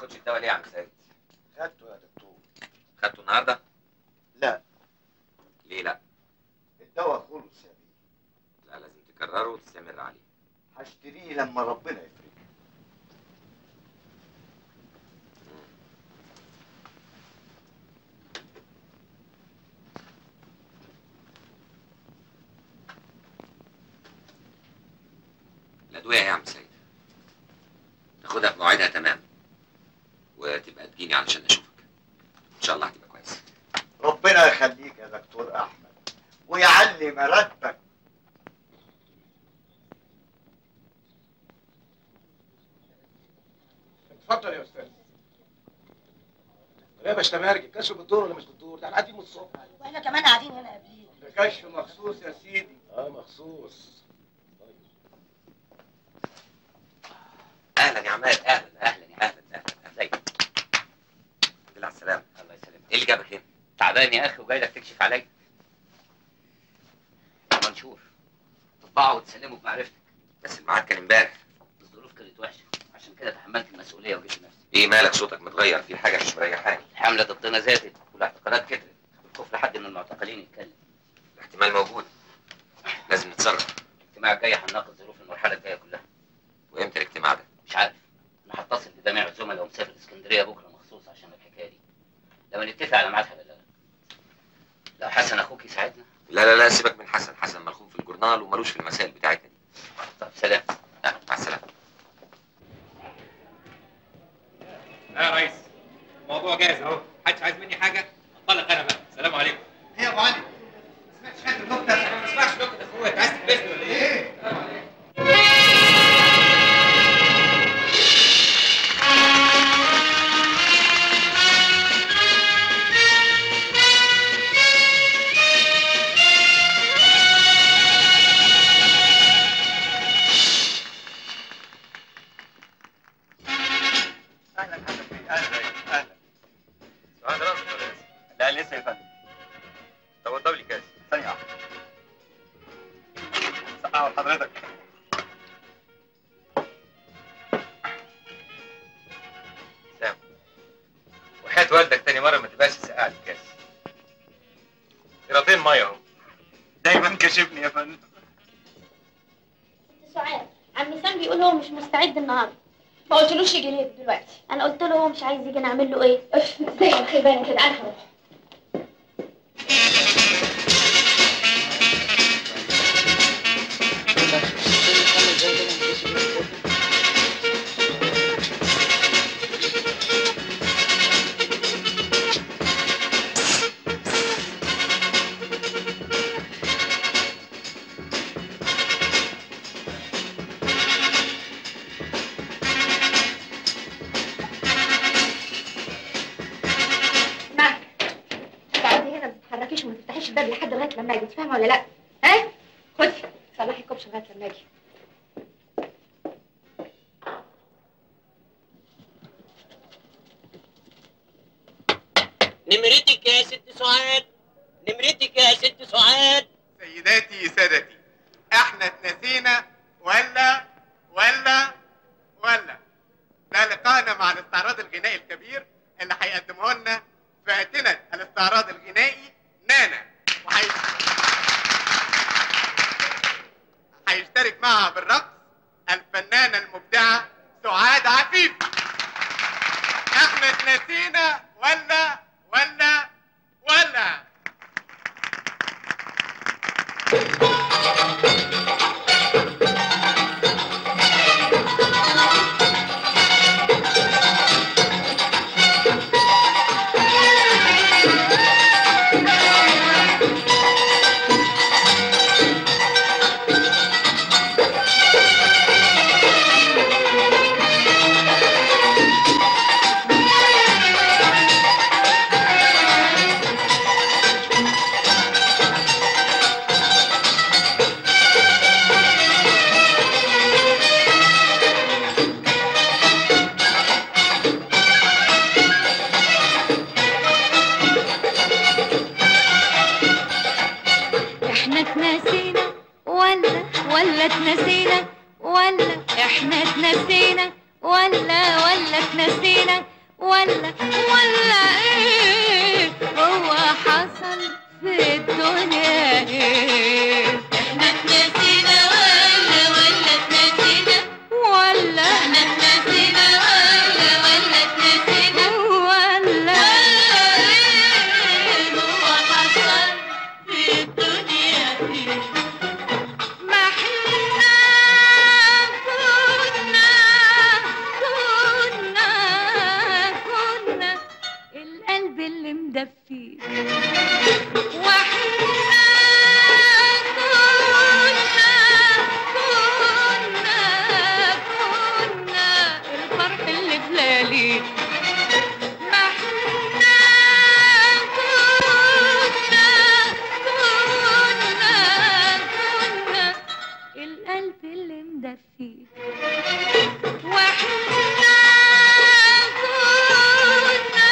تاخدش الدواء ليه يا عم سيد؟ خدته يا دكتور خدته النهارده؟ لا ليه لا؟ الدواء خلص يا بيه لا لازم تكرره وتستمر عليه هشتريه لما ربنا يفرج الادويه يا عم سيد تاخدها في مواعيدها تمام وتبقى تجيني علشان اشوفك ان شاء الله هتبقى كويس ربنا يخليك يا دكتور احمد ويعلي مرتبك اتفضل يا استاذ يا باش تمارجي كشف بالدور ولا مش بالدور ده احنا قاعدين من الصبح واحنا كمان قاعدين هنا قبليه ده كشف مخصوص يا سيدي اه مخصوص اهلا يا عماد اهلا اهلا يا اهلا اهلا ازيك الحمد لله على السلامه الله يسلمك ايه اللي جابك هنا؟ تعبان يا اخي وجاي لك تكشف عليا يا منشور طبعه وتسلمه بمعرفتك بس الميعاد كان امبارح الظروف كانت وحشه عشان كده تحملت المسؤوليه وجيت نفسي ايه مالك صوتك متغير في حاجه مش مريحاني الحمله ضدنا زادت والاعتقالات كترت الخوف لحد من المعتقلين يتكلم الاحتمال موجود لازم نتصرف الاجتماع الجاي هنناقش ظروف المرحله الجايه كلها وامتى الاجتماع ده؟ مش عارف انا هتصل بجميع الزملاء ومسافر اسكندريه بكره مخصوص عشان الحكايه دي لما نتفق على ميعاد هبلغك لو حسن اخوك يساعدنا لا لا لا سيبك من حسن حسن ملخوم في الجورنال وملوش في المسائل بتاعتنا دي طب سلام لا مع السلامه يا ريس الموضوع جاهز اهو محدش عايز مني حاجه انطلق انا بقى سلام عليكم ايه يا ابو علي ما سمعتش حاجه النكته انا ما بسمعش نكت اخويا انت عايز تحبسني ولا ايه؟ سلام عليكم اهلا اهلا بيه اهلا اهلا سؤال راسك ولا لسه؟ لا لسه يا فندم طب وضب لي كاس ثانيه واحده سقعوا لحضرتك سام وحياة والدك تاني مرة ما تبقاش تسقع لي كاس قراطين مية اهو دايما كشفني يا فندم سعاد عم سام بيقول هو مش مستعد النهارده ما قلتلوش يجي ليه دلوقتي انا قلت له هو مش عايز يجي نعمل له ايه اف زي ما خيبان كده انا هروح اسمعي تقعدي هنا ما تتحركيش وما تفتحيش الباب لحد لغايه لما اجي فاهمه ولا لا ها خدي صلحي الكوبش لغايه لما اجي نمرتك يا ست سعاد نمرتك يا ست سعاد سيداتي سادتي احنا اتنسينا ولا ولا ولا ده لقاءنا مع الاستعراض الغنائي الكبير اللي هيقدمه لنا فاتنة الاستعراض الغنائي نانا وهي... هيشترك معها بالرقص الفنانة المبدعة سعاد عفيف احنا اتنسينا ولا ولا ولا ولا ولا ايه هو حصل في الدنيا ايه احنا اتنسينا ولا ولا اتنسينا ولا احنا اتنسينا ولا ولا اتنسينا ولا ايه هو حصل في الدنيا ايه ما احنا كنا كنا كنا القلب اللي مدفي واحنا كنا كنا كنا الفرح اللي بلالي ما احنا كنا كنا كنا القلب اللي مدفي واحنا كنا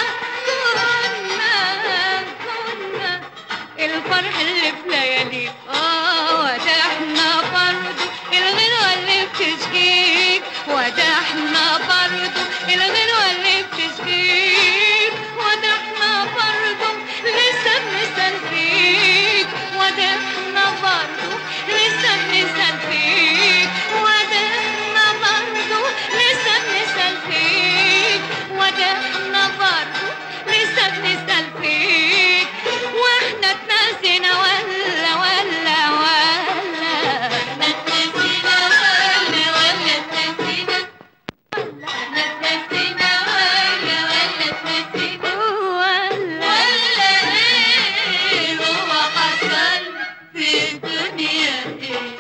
كنا كنا الفرح اللي في ليالي اه وده احنا برضو الغنوة اللي بتشكيك وده احنا برضو الغنوة اللي بتشكيك وده احنا برضو لسه بنسأل فيك وده احنا برضو لسه بنسأل فيك وده احنا برضو لسه بنسأل فيك وده احنا برضو لسه بنسأل فيك واحنا اتنسينا ولا ولا ولا احنا اتنسينا ولا ولا اتنسينا احنا اتنسينا ولا ولا اتنسينا ولا ولا ايه هو حصل في الدنيا ايه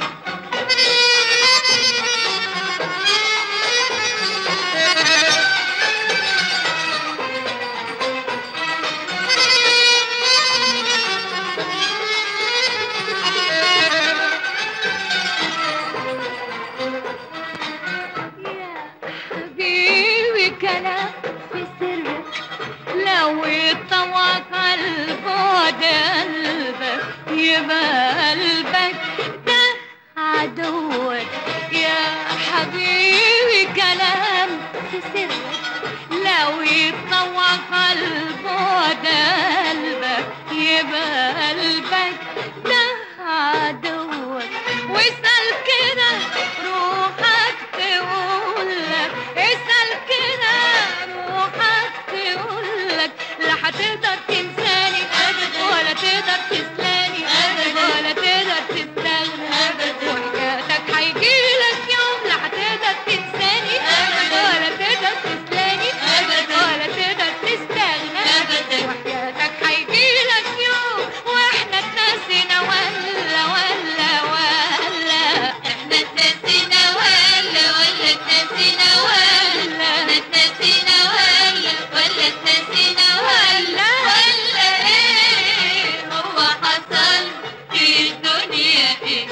حبيبي كلام في سرك لو يطوق البعد قلبك يبقى قلبك ده عدوك يا حبيبي كلام في سرك لو يطوق البعد قلبك يبقى قلبك ده عدوك واسأل كده روحك تقولك اسأل كده روحك تقولك لا هتقدر تنساني أبدا ولا تقدر تسلاني أبدا ولا تقدر تستغنى أبدا وحكايتك هيجيلك يوم لا هتقدر تنساني أبدا ولا تقدر تسلاني أبدا ولا تقدر تستغنى أبدا وحكايتك هيجيلك يوم واحنا اتنسينا ولا ولا ولا احنا اتنسينا ولا ولا اتنسينا ولا احنا اتنسينا ولا ولا اتنسينا ولا ولا ايه هو حصل في الدنيا ايه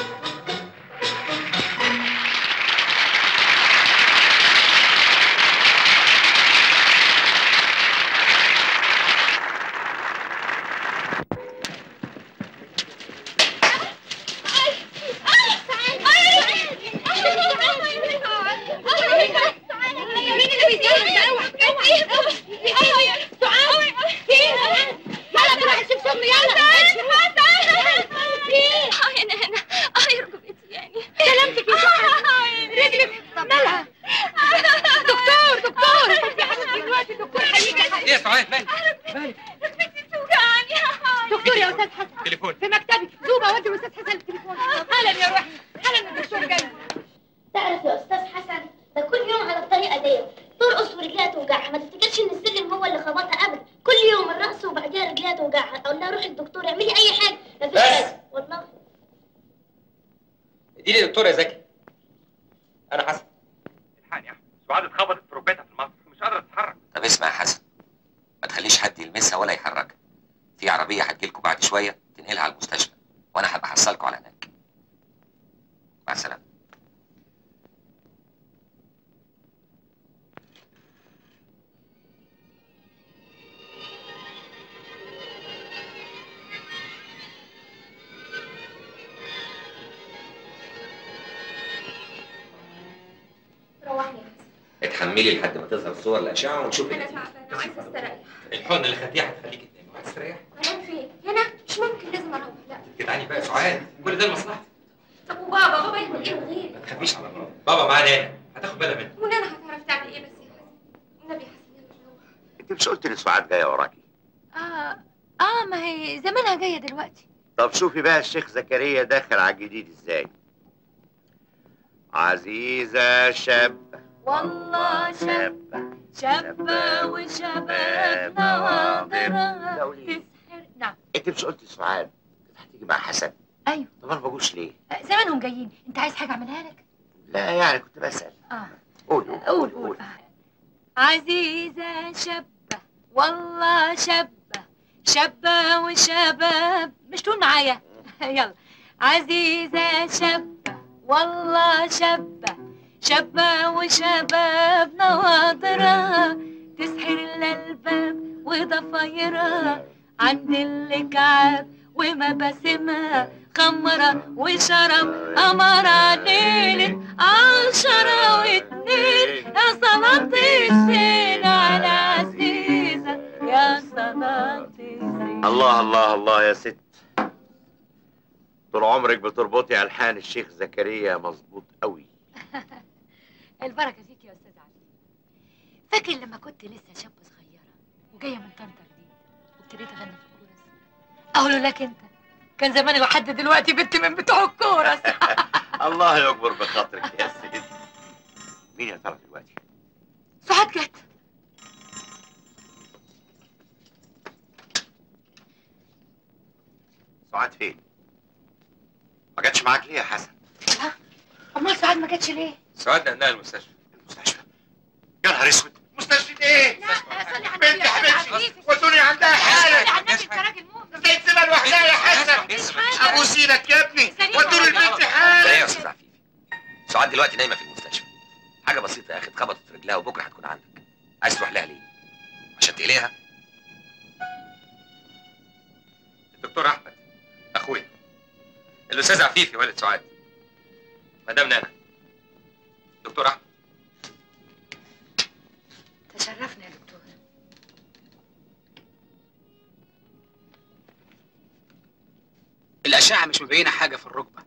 دكتور دكتور دلوقتي دكتور هيجي ايه يا سعاد مالك مالك دكتور يا استاذ حسن تليفون في مكتبي زوبه ودي الاستاذ حسن التليفون حالا يا روحي حالا الدكتور جاي تعرف يا استاذ حسن ده كل يوم على الطريقه دي ترقص ورجليها توجعها ما تفتكرش ان السلم هو اللي خبطها ابدا كل يوم الرقص وبعديها رجليها توجعها اقول لها روحي الدكتور اعملي اي حاجه مفيش بس. حاجه والله اديني دكتور يا زكي انا حسن الحقني يا احمد سعاد اتخبطت في ركبتها في المصر مش قادره تتحرك طب اسمع يا حسن ما تخليش حد يلمسها ولا يحركها في عربيه هتجيلكوا بعد شويه تنقلها على المستشفى وانا هبقى احصلكوا على هناك مع السلامه روحني يا حسن تحملي لحد ما تظهر صور الاشعه ونشوف انا النتيجه تعبانه وعايزه استريح الحقنه اللي خدتيها هتخليكي تنامي وهتستريحي انام فين هنا مش ممكن لازم اروح لا جدعاني بقى يا سعاد كل ده لمصلحتك طب وبابا بابا يعمل ايه من غيري ما تخافيش على بابا بابا معاه نانا هتاخد بالها منه ونانا هتعرف تعمل ايه بس يا حسن النبي يا حسن يلا نروح انت مش قلت ان سعاد جايه وراكي اه اه ما هي زمانها جايه دلوقتي طب شوفي بقى الشيخ زكريا داخل على الجديد ازاي عزيزة شاب والله شابة شابة وشباب نواضرة تسحر نعم انت مش قلت سعاد هتيجي مع حسن ايوه طب انا ما بقولش ليه آه، زمانهم جايين انت عايز حاجه اعملها لك لا يعني كنت بسأل اه قول قول قول عزيزة شابة والله شابة شابة وشباب مش تقول معايا يلا عزيزة شابة والله شابة شابة وشباب نواضرة تسحر الألباب وضفايرها عند الكعاب ومباسمها خمرة وشرب قمرة ليلة عشرة واتنين يا صلاة الزين على عزيزة يا صلاة الزين الله الله الله يا ست طول عمرك بتربطي الحان الشيخ زكريا مظبوط قوي البركة فيك يا أستاذ علي فاكر لما كنت لسه شابة صغيرة وجاية من طنطا جديد وابتديت أغني في الكورس أقول لك أنت كان زماني لحد دلوقتي بنت من بتوع الكورس الله يكبر بخاطرك يا ست مين يا ترى دلوقتي سعاد جت سعاد فين ما جاتش معاك ليه يا حسن أمال سعاد ما جاتش ليه؟ سعاد نقلناها المستشفى المستشفى يا نهار اسود مستشفى ايه لا صلي على بنت النبي يا أستاذ حبيبتي عفيف ودوني عندها صلي حالة على النبي أنت راجل مؤمن ازاي تسيبها لوحدها يا حسن اسمع ابوس ايدك يا ابني سليم ودوني والله. البنت لا حالة يا استاذ عفيفي سعاد دلوقتي نايمه في المستشفى حاجه بسيطه يا اخي اتخبطت في رجلها وبكره هتكون عندك عايز تروح لها ليه عشان تقليها الدكتور احمد اخويا الاستاذ عفيفي والد سعاد مدام نانا دكتور احمد تشرفنا يا دكتور الأشعة مش مبينة حاجة في الركبة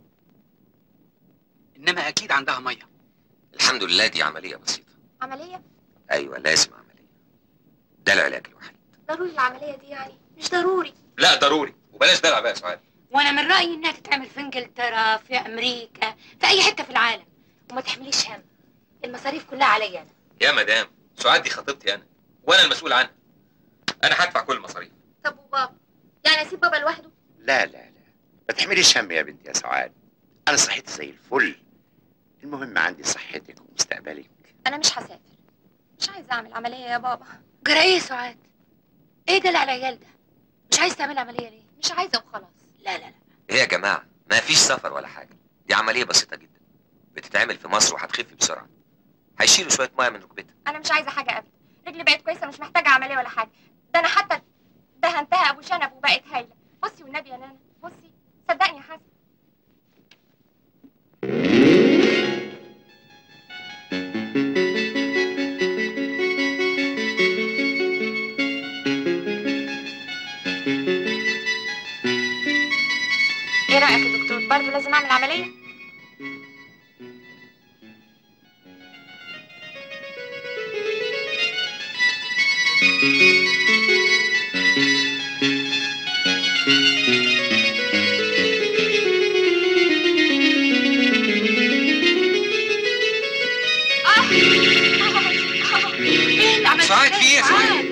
إنما أكيد عندها مية الحمد لله دي عمليه بسيطه عمليه ايوه لازم عمليه ده العلاج الوحيد ضروري العمليه دي يعني مش ضروري لا ضروري وبلاش دلع بقى يا سعاد وانا من رايي انها تتعمل في انجلترا في امريكا في اي حته في العالم وما تحمليش هم المصاريف كلها عليا انا يا مدام سعاد دي خطيبتي انا وانا المسؤول عنها انا هدفع كل المصاريف طب وبابا يعني اسيب بابا لوحده لا لا لا ما تحمليش هم يا بنتي يا سعاد انا صحتي زي الفل المهم عندي صحتك ومستقبلك انا مش هسافر مش عايزه اعمل عمليه يا بابا جرى ايه يا سعاد ايه ده اللي على العيال ده مش عايز تعمل عمليه ليه مش عايزه وخلاص لا لا لا ايه يا جماعه ما فيش سفر ولا حاجه دي عمليه بسيطه جدا بتتعمل في مصر وهتخف بسرعه هيشيلوا شويه ميه من ركبتها انا مش عايزه حاجه ابدا رجلي بقت كويسه مش محتاجه عمليه ولا حاجه ده انا حتى دهنتها ابو شنب وبقت هايله بصي والنبي يا نانا بصي صدقني يا حسن ايه رايك يا دكتور برضه لازم اعمل عمليه آه. ايه اللي عملت سعاد، في إيه يا سعاد؟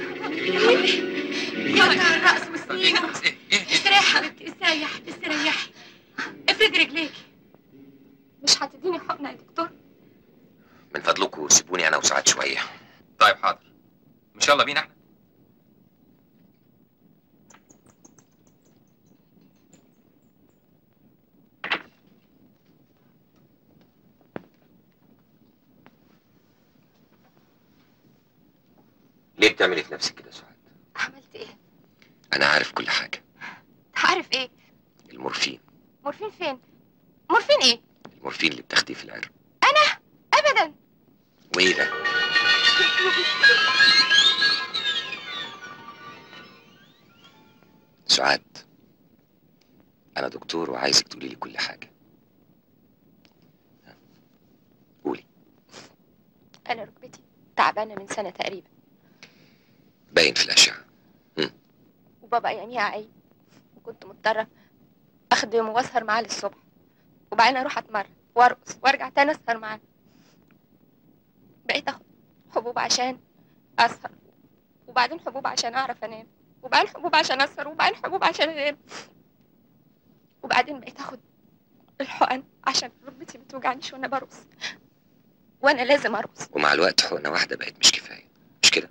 يا وجع الراس والسنين ايه ايه استريحي يا حبيبتي استريحي استريحي افرد رجليكي مش هتديني حقنه يا دكتور من فضلكم سيبوني انا وسعاد شويه طيب حاضر مش يلا بينا احنا ليه بتعملي في نفسك كده يا سعاد عملت ايه انا عارف كل حاجه عارف ايه المورفين مورفين فين مورفين ايه المورفين اللي بتاخديه في العرق ابدا وايه ده سعاد انا دكتور وعايزك تقولي لي كل حاجه قولي انا ركبتي تعبانه من سنه تقريبا باين في الاشعه وبابا اياميها عيب وكنت مضطره اخدمه واسهر معاه للصبح وبعدين اروح اتمرن وارقص وارجع تاني اسهر معاه بقيت اخد حبوب عشان اسهر وبعدين حبوب عشان اعرف انام وبعدين حبوب عشان اسهر وبعدين حبوب عشان انام وبعدين بقيت اخد الحقن عشان ركبتي بتوجعنيش وانا برقص وانا لازم ارقص ومع الوقت حقنه واحده بقت مش كفايه مش كده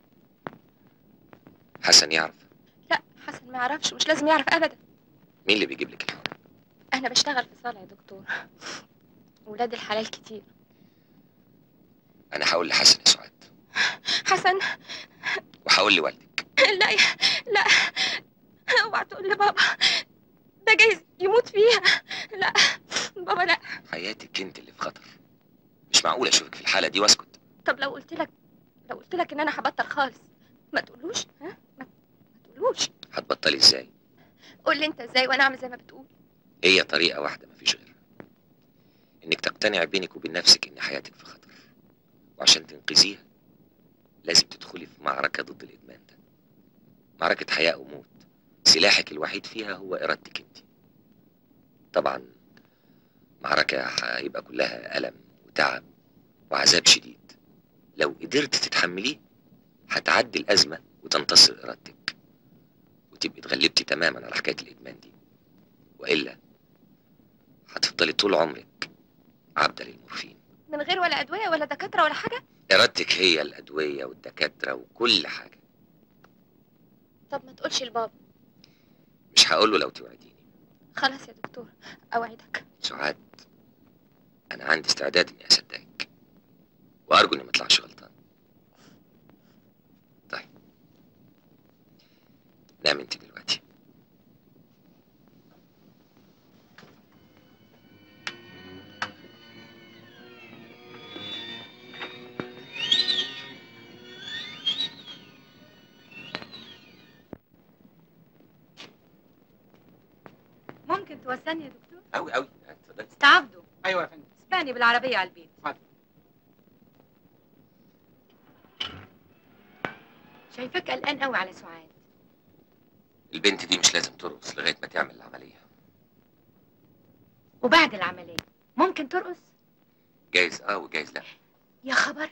حسن يعرف لا حسن ما يعرفش مش لازم يعرف ابدا مين اللي بيجيب لك الحقن انا بشتغل في صالة يا دكتور ولاد الحلال كتير انا هقول لحسن يا سعاد حسن وهقول لوالدك لا يا- لا اوعى تقول لبابا ده جايز يموت فيها لا بابا لا حياتك انت اللي في خطر مش معقول اشوفك في الحاله دي واسكت طب لو قلت لك لو قلت لك ان انا هبطل خالص ما تقولوش ها ما, ما تقولوش هتبطلي ازاي قول لي انت ازاي وانا اعمل زي ما بتقول هي طريقه واحده مفيش غيرها انك تقتنع بينك وبين نفسك ان حياتك في خطر وعشان تنقذيها لازم تدخلي في معركه ضد الادمان ده معركه حياه وموت سلاحك الوحيد فيها هو ارادتك انت طبعا معركه هيبقى كلها الم وتعب وعذاب شديد لو قدرت تتحمليه هتعدي الازمه وتنتصر ارادتك وتبقي اتغلبتي تماما على حكايه الادمان دي والا هتفضلي طول عمرك عبده للمورفين من غير ولا ادويه ولا دكاتره ولا حاجه ارادتك هي الادويه والدكاتره وكل حاجه طب ما تقولش لبابا مش هقوله لو توعديني خلاص يا دكتور اوعدك سعاد انا عندي استعداد اني اصدقك وارجو اني ما اطلعش غلطان طيب نام انت دلوقتي ممكن توصلني يا دكتور قوي قوي اتفضلي استعبده ايوه يا فندم اسبقني بالعربيه على البيت اتفضل. شايفاك قلقان قوي على سعاد البنت دي مش لازم ترقص لغايه ما تعمل العمليه وبعد العمليه ممكن ترقص جايز اه وجايز لا يا خبر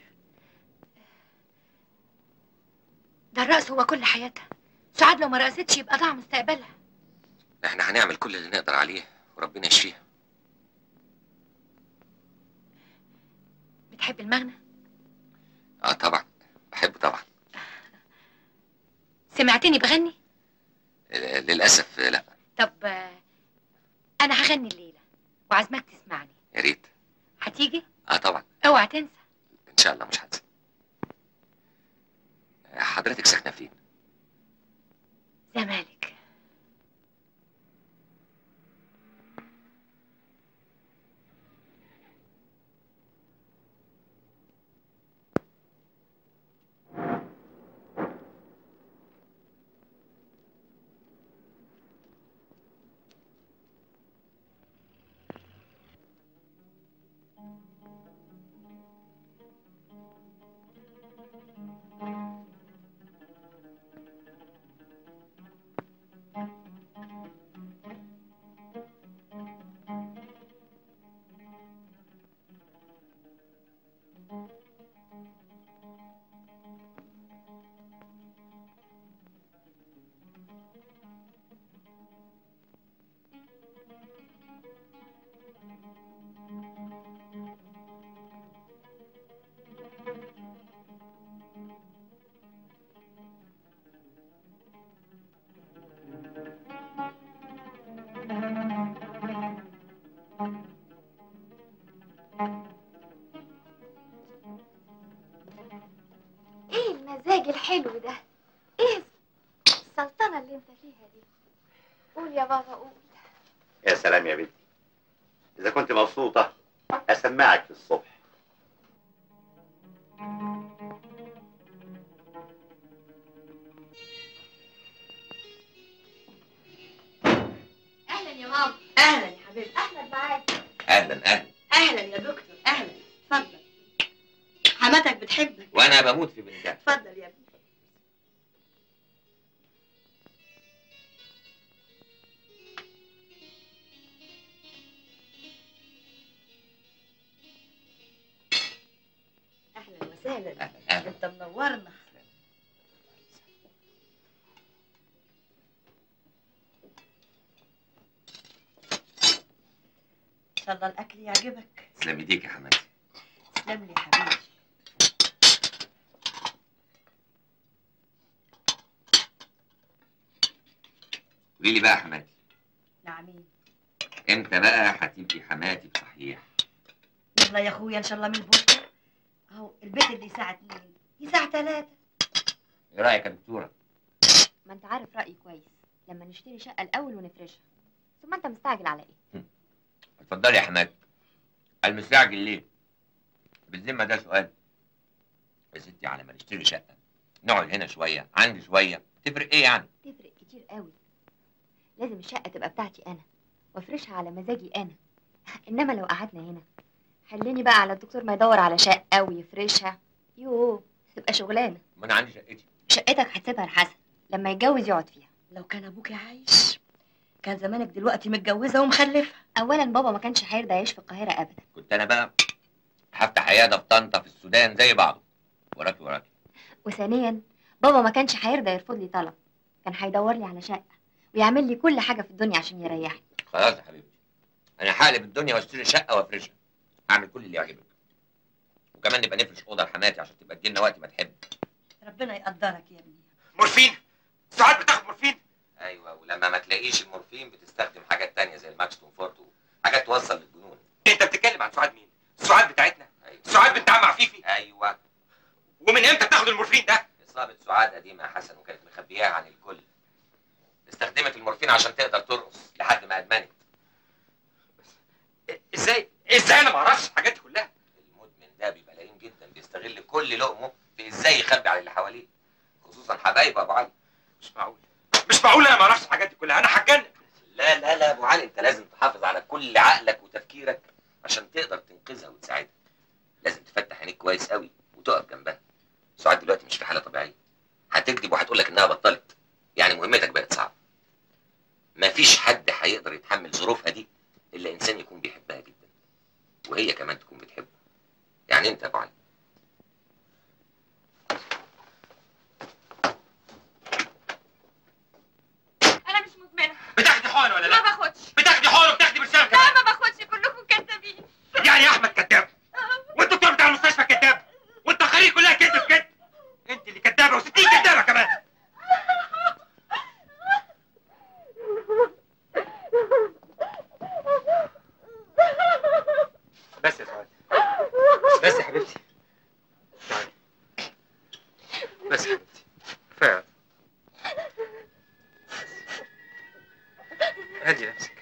ده الرقص هو كل حياتها سعاد لو ما رقصتش يبقى ضاع مستقبلها احنا هنعمل كل اللي نقدر عليه وربنا يشفيها بتحب المغنى اه طبعا بحبه طبعا سمعتني بغني آه، للاسف آه، لا طب آه، انا هغني الليله وعازمك تسمعني يا ريت هتيجي اه طبعا اوعى تنسى ان شاء الله مش هنسى آه، حضرتك ساكنه فين زمالك ايه المزاج الحلو ده ايه السلطنه اللي انت فيها دي قول يا بابا قول يا سلام يا بنتي إذا كنت مبسوطة أسمعك في الصبح انا بموت في بنتها اتفضل يا ابني اهلا وسهلا انت منورنا ان شاء الله الاكل يعجبك تسلم ايديك يا حماتي تسلم لي يا حبيبي قولي لي بقى يا حماتي نعمين امتى بقى هتبقي حماتي بصحيح يلا يا اخويا ان شاء الله من بكره اهو البيت اللي الساعه 2 الساعه 3 ايه رايك يا دكتوره ما انت عارف رأيي كويس لما نشتري شقة الأول ونفرشها ثم انت مستعجل على ايه؟ اتفضلي يا حماتي المستعجل ليه بالذمه ده سؤال يا ستي على ما نشتري شقه نقعد هنا شويه عندي شويه تفرق ايه يعني تفرق كتير قوي لازم الشقة تبقى بتاعتي أنا وافرشها على مزاجي أنا إنما لو قعدنا هنا خليني بقى على الدكتور ما يدور على شقة ويفرشها يوه تبقى شغلانة ما انا عندي شقتي شقتك هتسيبها لحسن لما يتجوز يقعد فيها لو كان ابوك عايش كان زمانك دلوقتي متجوزه ومخلفه أولا بابا ما كانش هيرضى يعيش في القاهرة أبدا كنت انا بقى هفتح عياده في طنطا في السودان زي بعضه وراكي وراكي وثانيا بابا ما كانش هيرضى يرفض لي طلب كان هيدور لي على شقة ويعمل لي كل حاجة في الدنيا عشان يريحني خلاص يا حبيبتي انا هقلب الدنيا واشتري شقه وافرشها هعمل كل اللي يعجبك وكمان نبقى نفرش اوضه لحماتي عشان تبقى تجيلنا وقت ما تحب ربنا يقدرك يا ابني مورفين ساعات بتاخد مورفين ايوه ولما ما تلاقيش المورفين بتستخدم حاجات تانية زي الماكستون فورتو حاجات توصل للجنون انت بتتكلم عن سعاد مين سعاد بتاعتنا ايوه سعاد بنت عم عفيفي ايوه ومن امتى بتاخد المورفين ده اصابه سعاد قديمه يا حسن وكانت مخبياها عن الكل استخدمت المورفين عشان تقدر ترقص لحد ما ادمنت ازاي ازاي انا ما اعرفش الحاجات دي كلها المدمن ده بيبقى لئيم جدا بيستغل كل لقمه في ازاي يخبي على اللي حواليه خصوصا حبايب ابو علي مش معقول مش معقول انا ما اعرفش الحاجات دي كلها انا هتجنن لا لا لا ابو علي انت لازم تحافظ على كل عقلك وتفكيرك عشان تقدر تنقذها وتساعدها لازم تفتح عينيك كويس قوي وتقف جنبها سعاد دلوقتي مش في حاله طبيعيه هتكذب وهتقول لك انها بطلت يعني مهمتك بقت صعبه مفيش حد هيقدر يتحمل ظروفها دي الا انسان يكون بيحبها جدا وهي كمان تكون بتحبه يعني انت يا ابو علي أنا مش مدمنة بتاخدي حقن ولا ما لا؟ باخدش بتاخدي حقن وبتاخدي برشام لا كمان ما باخدش كلكم كذابين يعني يا احمد كذاب والدكتور بتاع المستشفى كذاب والتقارير كلها كذب كذب انت اللي كذابه و60 كذابه كمان بس يا سعاد بس يا حبيبتي تعالي بس يا حبيبتي كفايه هدي نفسك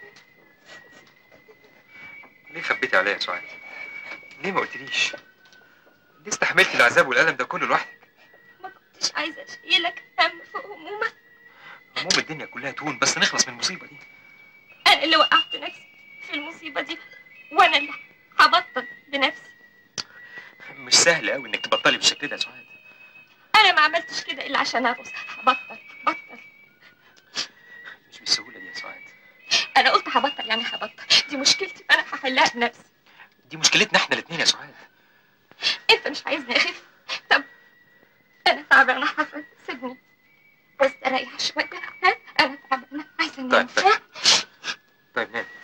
ليه خبيتي عليا يا سعاد؟ ليه ما قلتليش؟ ليه استحملتي العذاب والألم ده كله لوحدك؟ مش عايزة أشيلك هم فوق همومك هموم الدنيا كلها تهون بس نخلص من المصيبة دي أنا اللي وقعت نفسي في المصيبة دي وأنا اللي هبطل بنفسي مش سهل قوي انك تبطلي بالشكل ده يا سعاد أنا ما عملتش كده إلا عشان أرقص هبطل هبطل مش بالسهولة دي يا سعاد أنا قلت هبطل يعني هبطل دي مشكلتي أنا هحلها بنفسي دي مشكلتنا احنا الاثنين يا سعاد أنت مش عايزني أخف طب أنا تعبانة حسن سيبني بس أريح شوية ها أنا تعبانة عايزة أنام طيب، طيب. ها؟ طيب نام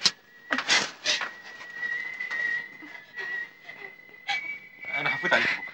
انا هفوت عليك بكره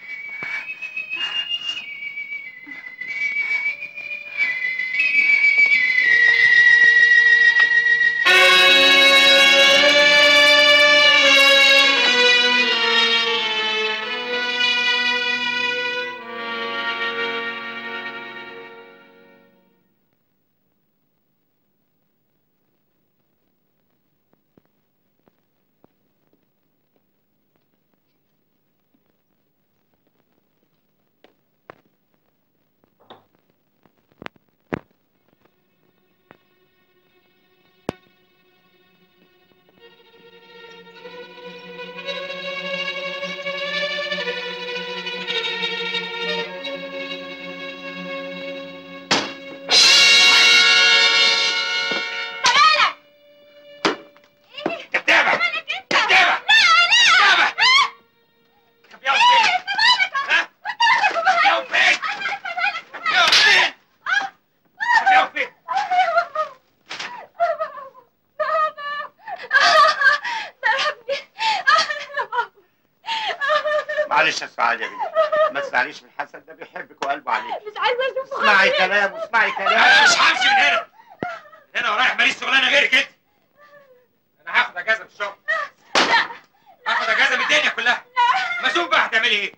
معلش يا سعاد يا بنتي ما تزعليش من حسن ده بيحبك وقلبه عليك مش عايزه اشوفه اسمعي كلام اسمعي انا كلام مش همشي من هنا من هنا ورايح ماليش شغلانه غيرك انت انا هاخد اجازه من الشغل هاخد اجازه من الدنيا كلها ما اشوف بقى هتعملي ايه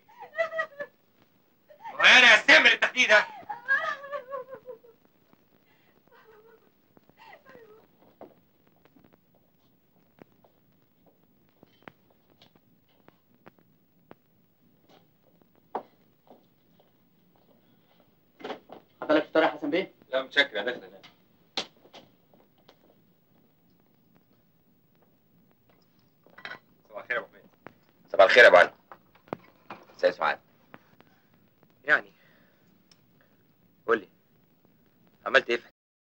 وانا استعمل التحديد ده حضرتك فطار يا حسن بيه؟ لا متشكر انا داخل انام صباح الخير يا ابو حميد صباح الخير يا ابو علي سيد سعاد يعني قول لي عملت ايه في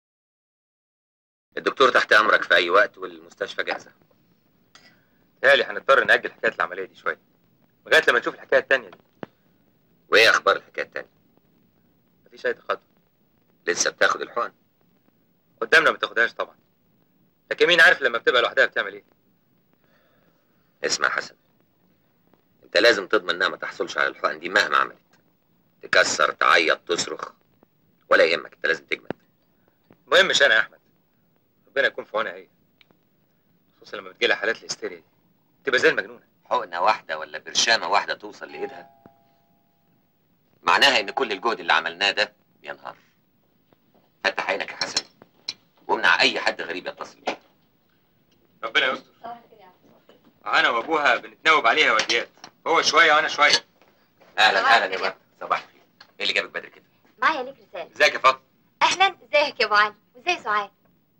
الدكتور تحت امرك في اي وقت والمستشفى جاهزه تهيألي هنضطر نأجل حكاية العملية دي شوية لغاية لما نشوف الحكاية التانية دي وايه اخبار الحكايه التانيه مفيش أي تقدم لسه بتاخد الحقن قدامنا ما تاخدهاش طبعا لكن مين عارف لما بتبقى لوحدها بتعمل ايه اسمع يا حسن انت لازم تضمن انها ما تحصلش على الحقن دي مهما عملت تكسر تعيط تصرخ ولا يهمك انت لازم تجمد المهم مش انا يا احمد ربنا يكون في عونها هي خصوصا لما بتجيلها حالات الهستيريا دي تبقى زي المجنونه حقنه واحده ولا برشامه واحده توصل لايدها معناها ان كل الجهد اللي عملناه ده ينهار فتح عينك يا حسن وامنع اي حد غريب يتصل بيك ربنا يستر انا وابوها بنتناوب عليها وديات هو شويه وانا شويه اهلا صباح اهلا يا الخير. مرحبا صباح الخير ايه اللي جابك بدري كده معايا ليك رسالة ازيك يا فاطمه اهلا ازيك يا ابو علي وازاي سعاد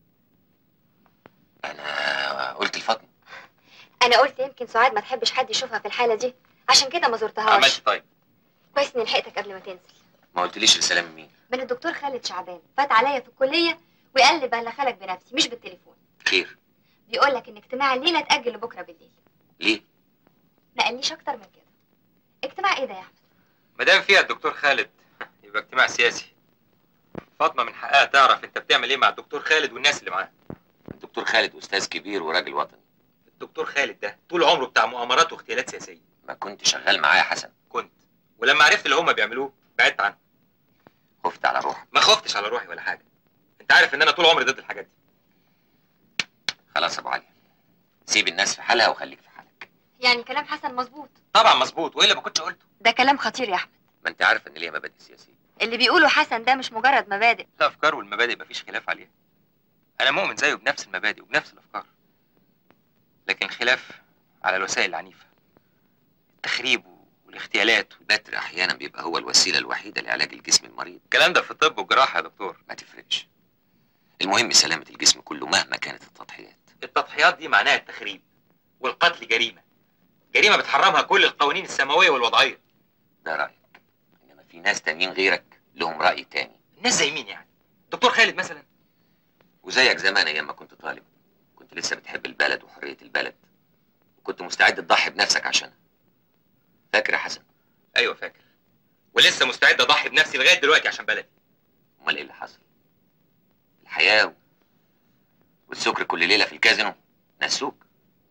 انا قلت لفاطمه انا قلت يمكن سعاد ما تحبش حد يشوفها في الحالة دي عشان كده ما زرتهاش عملت طيب كويس اني لحقتك قبل ما تنزل ما قلتليش رساله من مين من الدكتور خالد شعبان فات عليا في الكلية وقال لي بلغلك بنفسي مش بالتليفون خير بيقول لك ان اجتماع الليلة اتأجل لبكرة بالليل ليه ما قاليش اكتر من كده اجتماع ايه ده يا احمد ما دام فيها الدكتور خالد يبقى اجتماع سياسي فاطمه من حقها تعرف انت بتعمل ايه مع الدكتور خالد والناس اللي معاه الدكتور خالد استاذ كبير وراجل وطني الدكتور خالد ده طول عمره بتاع مؤامرات واغتيالات سياسيه ما كنت شغال معاه يا حسن كنت ولما عرفت اللي هم بيعملوه بعدت عنه خفت على روحك ما خفتش على روحي ولا حاجه انت عارف ان انا طول عمري ضد الحاجات دي خلاص يا ابو علي سيب الناس في حالها وخليك في حالك يعني كلام حسن مظبوط طبعا مظبوط والا ما كنتش قلته ده كلام خطير يا احمد ما انت عارف ان ليها مبادئ سياسيه اللي بيقوله حسن ده مش مجرد مبادئ الافكار والمبادئ مفيش خلاف عليها انا مؤمن زيه بنفس المبادئ وبنفس الافكار لكن الخلاف على الوسائل العنيفه التخريب والاغتيالات البتر احيانا بيبقى هو الوسيله الوحيده لعلاج الجسم المريض الكلام ده في الطب والجراحه يا دكتور ما تفرقش المهم سلامه الجسم كله مهما كانت التضحيات التضحيات دي معناها التخريب والقتل جريمه جريمه بتحرمها كل القوانين السماويه والوضعيه ده رايك انما في ناس تانيين غيرك لهم راي تاني الناس زي مين يعني دكتور خالد مثلا وزيك زمان ايام ما كنت طالب كنت لسه بتحب البلد وحريه البلد وكنت مستعد تضحي بنفسك عشانها فاكر يا حسن ايوه فاكر ولسه مستعد اضحي بنفسي لغايه دلوقتي عشان بلدي امال ايه اللي حصل الحياه و- والسكر كل ليله في الكازينو نسوك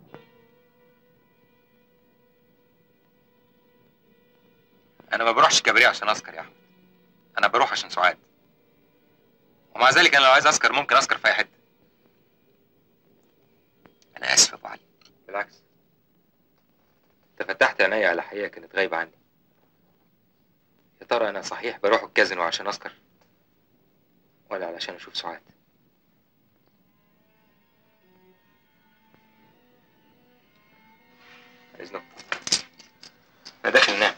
انا ما بروحش كباريه عشان اسكر يا احمد انا بروح عشان سعاد ومع ذلك انا لو عايز اسكر ممكن اسكر في اي حته انا اسف يا ابو علي بالعكس انت فتحت عينيا على حقيقه كانت غايبه عني يا ترى انا صحيح بروح الكازينو عشان اسكر ولا علشان اشوف سعاد اذنك انا داخل انام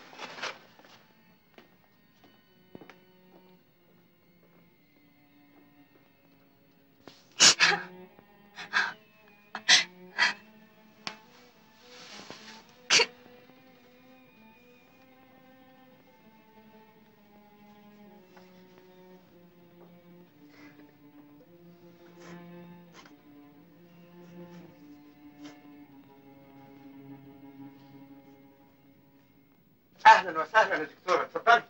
اهلا وسهلا يا دكتور اتفضل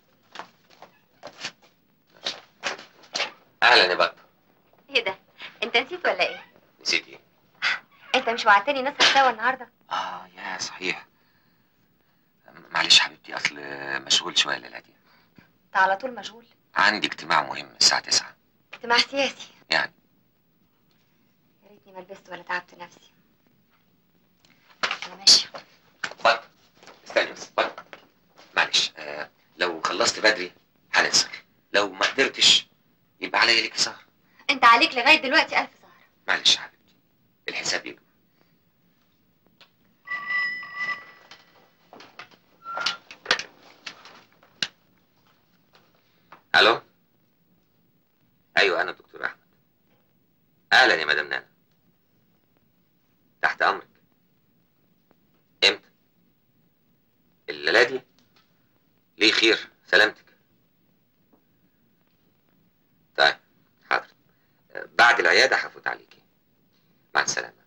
اهلا يا بطه ايه ده انت نسيت ولا ايه نسيت ايه انت مش وعدتني نسهر سوا النهارده اه يا صحيح أم- معلش حبيبتي اصل مشغول شويه الليله دي انت على طول مشغول عندي اجتماع مهم الساعه 9 اجتماع سياسي يعني يا ريتني ما لبست ولا تعبت نفسي انا ماشيه طيب استني بس طيب معلش آه لو خلصت بدري هنسهر لو ما قدرتش يبقى عليا ليك سهر انت عليك لغايه دلوقتي الف سهره معلش يا حبيبتي الحساب يجب الو ايوه انا الدكتور احمد اهلا يا مدام نانا تحت امرك امتى الليله دي ليه خير سلامتك طيب حاضر آه، بعد العياده هفوت عليكي مع السلامه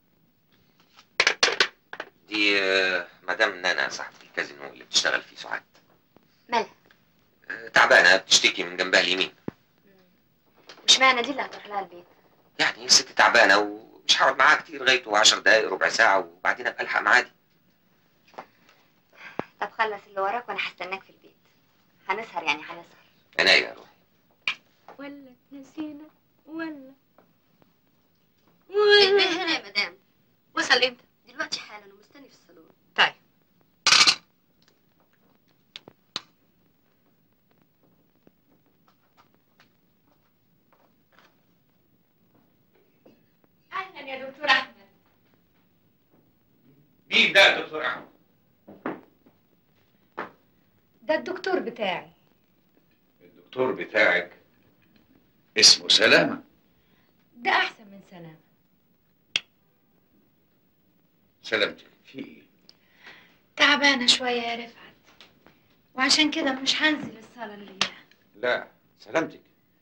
دي آه، مدام نانا صاحبة الكازينو اللي بتشتغل فيه سعاد مالها آه، تعبانه بتشتكي من جنبها اليمين مش معنى دي اللي هتروح لها البيت يعني ست تعبانه ومش هقعد معاها كتير لغايه 10 دقايق ربع ساعه وبعدين ابقى الحق معادي طب خلص اللي وراك وانا هستناك في البيت هنسهر يعني هنسهر انا يا روحي ولا نسينا ولا البيت هنا يا مدام وصل امتى دلوقتي حالا ومستني في الصالون طيب اهلا يا دكتور احمد مين ده يا دكتور احمد ده الدكتور بتاعي الدكتور بتاعك اسمه سلامه ده احسن من سلامه سلامتك في ايه تعبانه شويه يا رفعت وعشان كده مش هنزل الصاله الليله لا سلامتك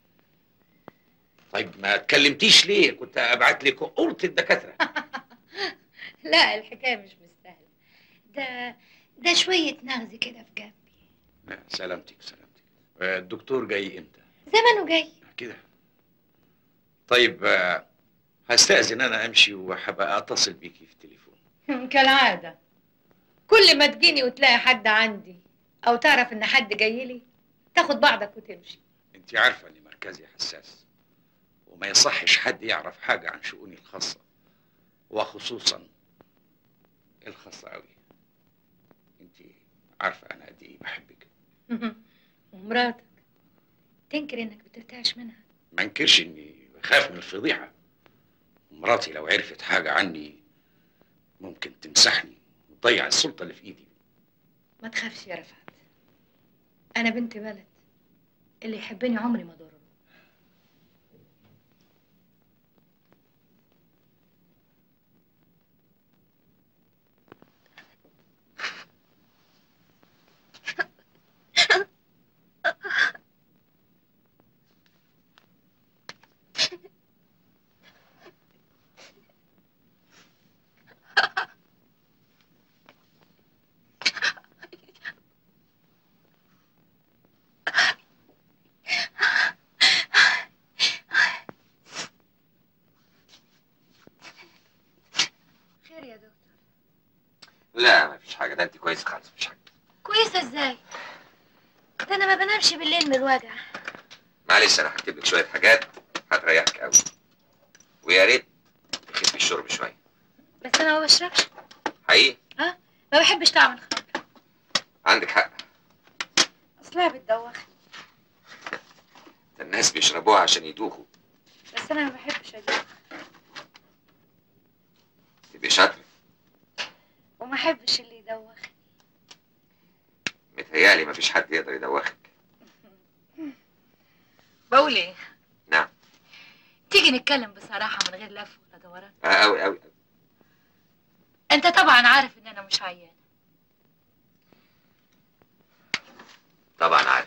طيب ما اتكلمتيش ليه كنت ابعت لك اوضه الدكاتره لا الحكايه مش مستاهله ده ده شويه نغز كده في جنبي لا سلامتك سلامتك آه، الدكتور جاي امتى زمانه جاي كده طيب آه، هستأذن انا امشي وهبقى اتصل بيكي في التليفون كالعاده كل ما تجيني وتلاقي حد عندي او تعرف ان حد جاي لي تاخد بعضك وتمشي انت عارفه ان مركزي حساس وما يصحش حد يعرف حاجه عن شؤوني الخاصه وخصوصا الخاصه قوي انت عارفه انا قد ايه بحبك ومراتك تنكر انك بترتعش منها ما انكرش اني بخاف من الفضيحه مراتي لو عرفت حاجه عني ممكن تمسحني وتضيع السلطه اللي في ايدي ما تخافش يا رفعت انا بنت بلد اللي يحبني عمري ما ضره خير يا دكتور لا ما فيش حاجه ده انت كويس خالص مفيش حاجه كويسه ازاي ده انا ما بنامش بالليل من الوجع معلش انا هكتب لك شويه حاجات هتريحك قوي ويا ريت تخفي الشرب شويه بس انا ما بشربش حقيقي ها ما بحبش طعم الخمر عندك حق اصلها بتدوخني ده الناس بيشربوها عشان يدوخوا بس انا ما بحبش ادوخ تبقي شاطره وما احبش اللي يدوخني متهيالي مفيش حد يقدر يدوخك بقول ايه نعم تيجي نتكلم بصراحه من غير لف ولا دوران آه، أوي أوي انت طبعا عارف ان انا مش عيان طبعا عارف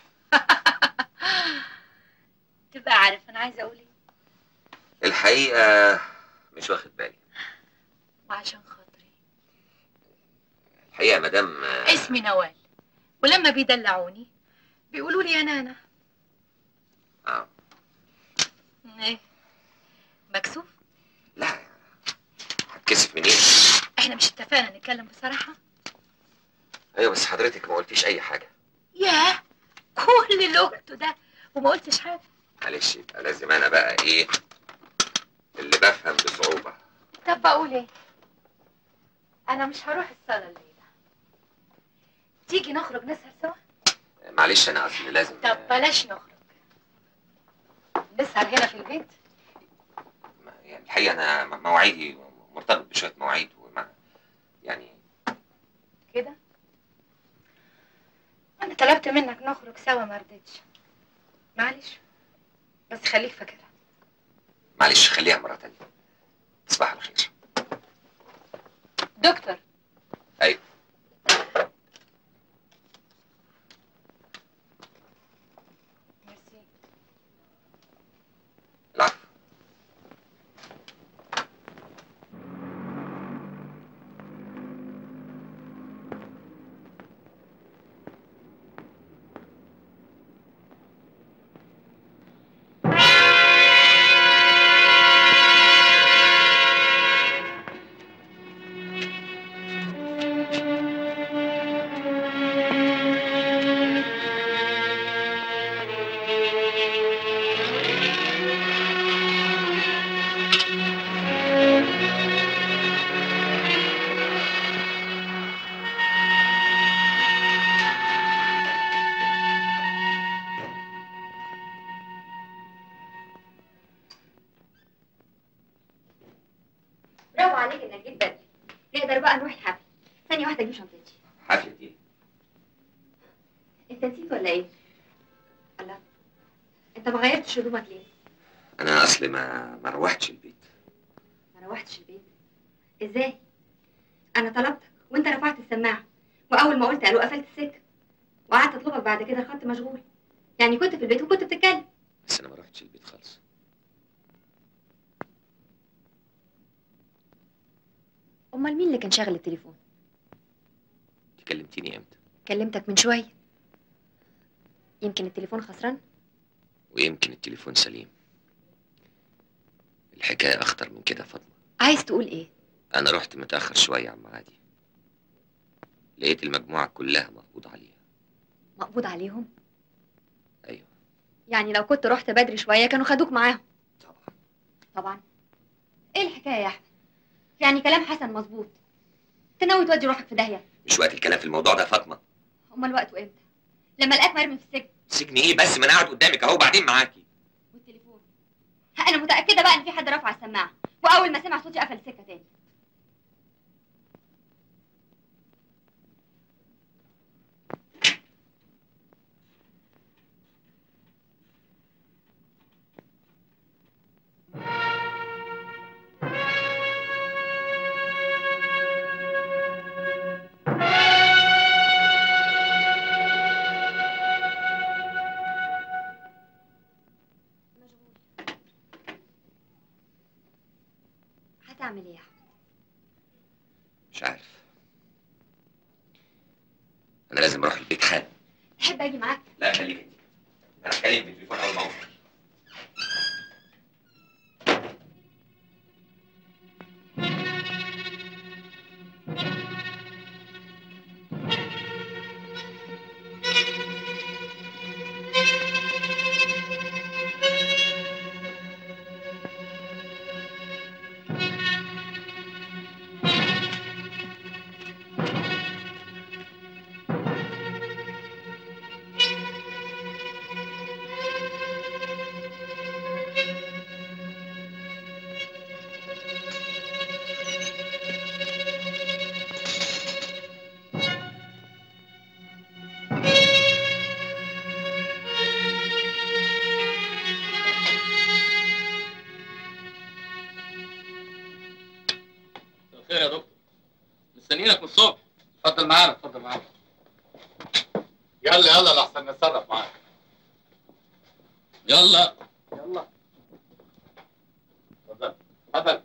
تبقى عارف انا عايزه اقول ايه الحقيقه مش واخد بالي وعشان خاطري الحقيقه يا مدام آه، اسمي نوال ولما بيدلعوني بيقولوا لي يا نانا اه ايه مكسوف لا هتكسف منين احنا مش اتفقنا نتكلم بصراحه ايوه بس حضرتك ما قلتيش اي حاجه ياه كل اللي قلته ده وما قلتش حاجه معلش يبقى لازم انا بقى ايه اللي بفهم بصعوبه طب بقول ايه انا مش هروح الصاله الليله تيجي نخرج نسهر سوا معلش انا اصل لازم طب بلاش نخرج نسهر هنا في البيت يعني الحقيقه انا م- مواعيدي مرتبط بشويه مواعيد وما يعني كده انا طلبت منك نخرج سوا ما رضيتش معلش بس خليك فاكرها معلش خليها مره تانية تصبح على خير دكتور ايوه ميرسي العفو برافو عليك انك جيت بدري نقدر بقى نروح الحفل ثانية واحدة اجيب شنطتي حفله ايه انت نسيت ولا ايه؟ الله انت ما غيرتش هدومك ليه؟ انا اصل ما ما روحتش البيت ما روحتش البيت ازاي؟ انا طلبتك وانت رفعت السماعة واول ما قلت الو قفلت السكة وقعدت اطلبك بعد كده الخط مشغول يعني كنت في البيت وكنت بتتكلم بس انا ما روحتش البيت خالص امال مين اللي كان شاغل التليفون؟ انت كلمتيني امتى كلمتك من شوية يمكن التليفون خسران ويمكن التليفون سليم الحكايه اخطر من كده يا فاطمه عايز تقول ايه؟ انا رحت متاخر شويه عن ميعادي لقيت المجموعه كلها مقبوض عليها مقبوض عليهم؟ ايوه يعني لو كنت رحت بدري شوية كانوا خدوك معاهم طبعا طبعا ايه الحكاية يا احمد؟ يعني كلام حسن مظبوط انت ناوي تودي روحك في داهية مش وقت الكلام في الموضوع ده يا فاطمه امال وقته امتى؟ لما لقاك مرمي في السجن سجن ايه بس ما انا قاعد قدامك اهو بعدين معاكي والتليفون ها، انا متأكدة بقى ان في حد رفع السماعة واول ما سمع صوتي قفل السكة تاني هتعمل ايه يا احمد؟ مش عارف انا لازم اروح البيت حالا تحب اجي معاك؟ لا خليك انت انا هتكلم في التليفون اول ما اوصل خير يا دكتور مستنيينك من الصبح اتفضل معانا اتفضل معانا يلا يلا لحسن نتصرف معاك يلا يلا اتفضل اتفضل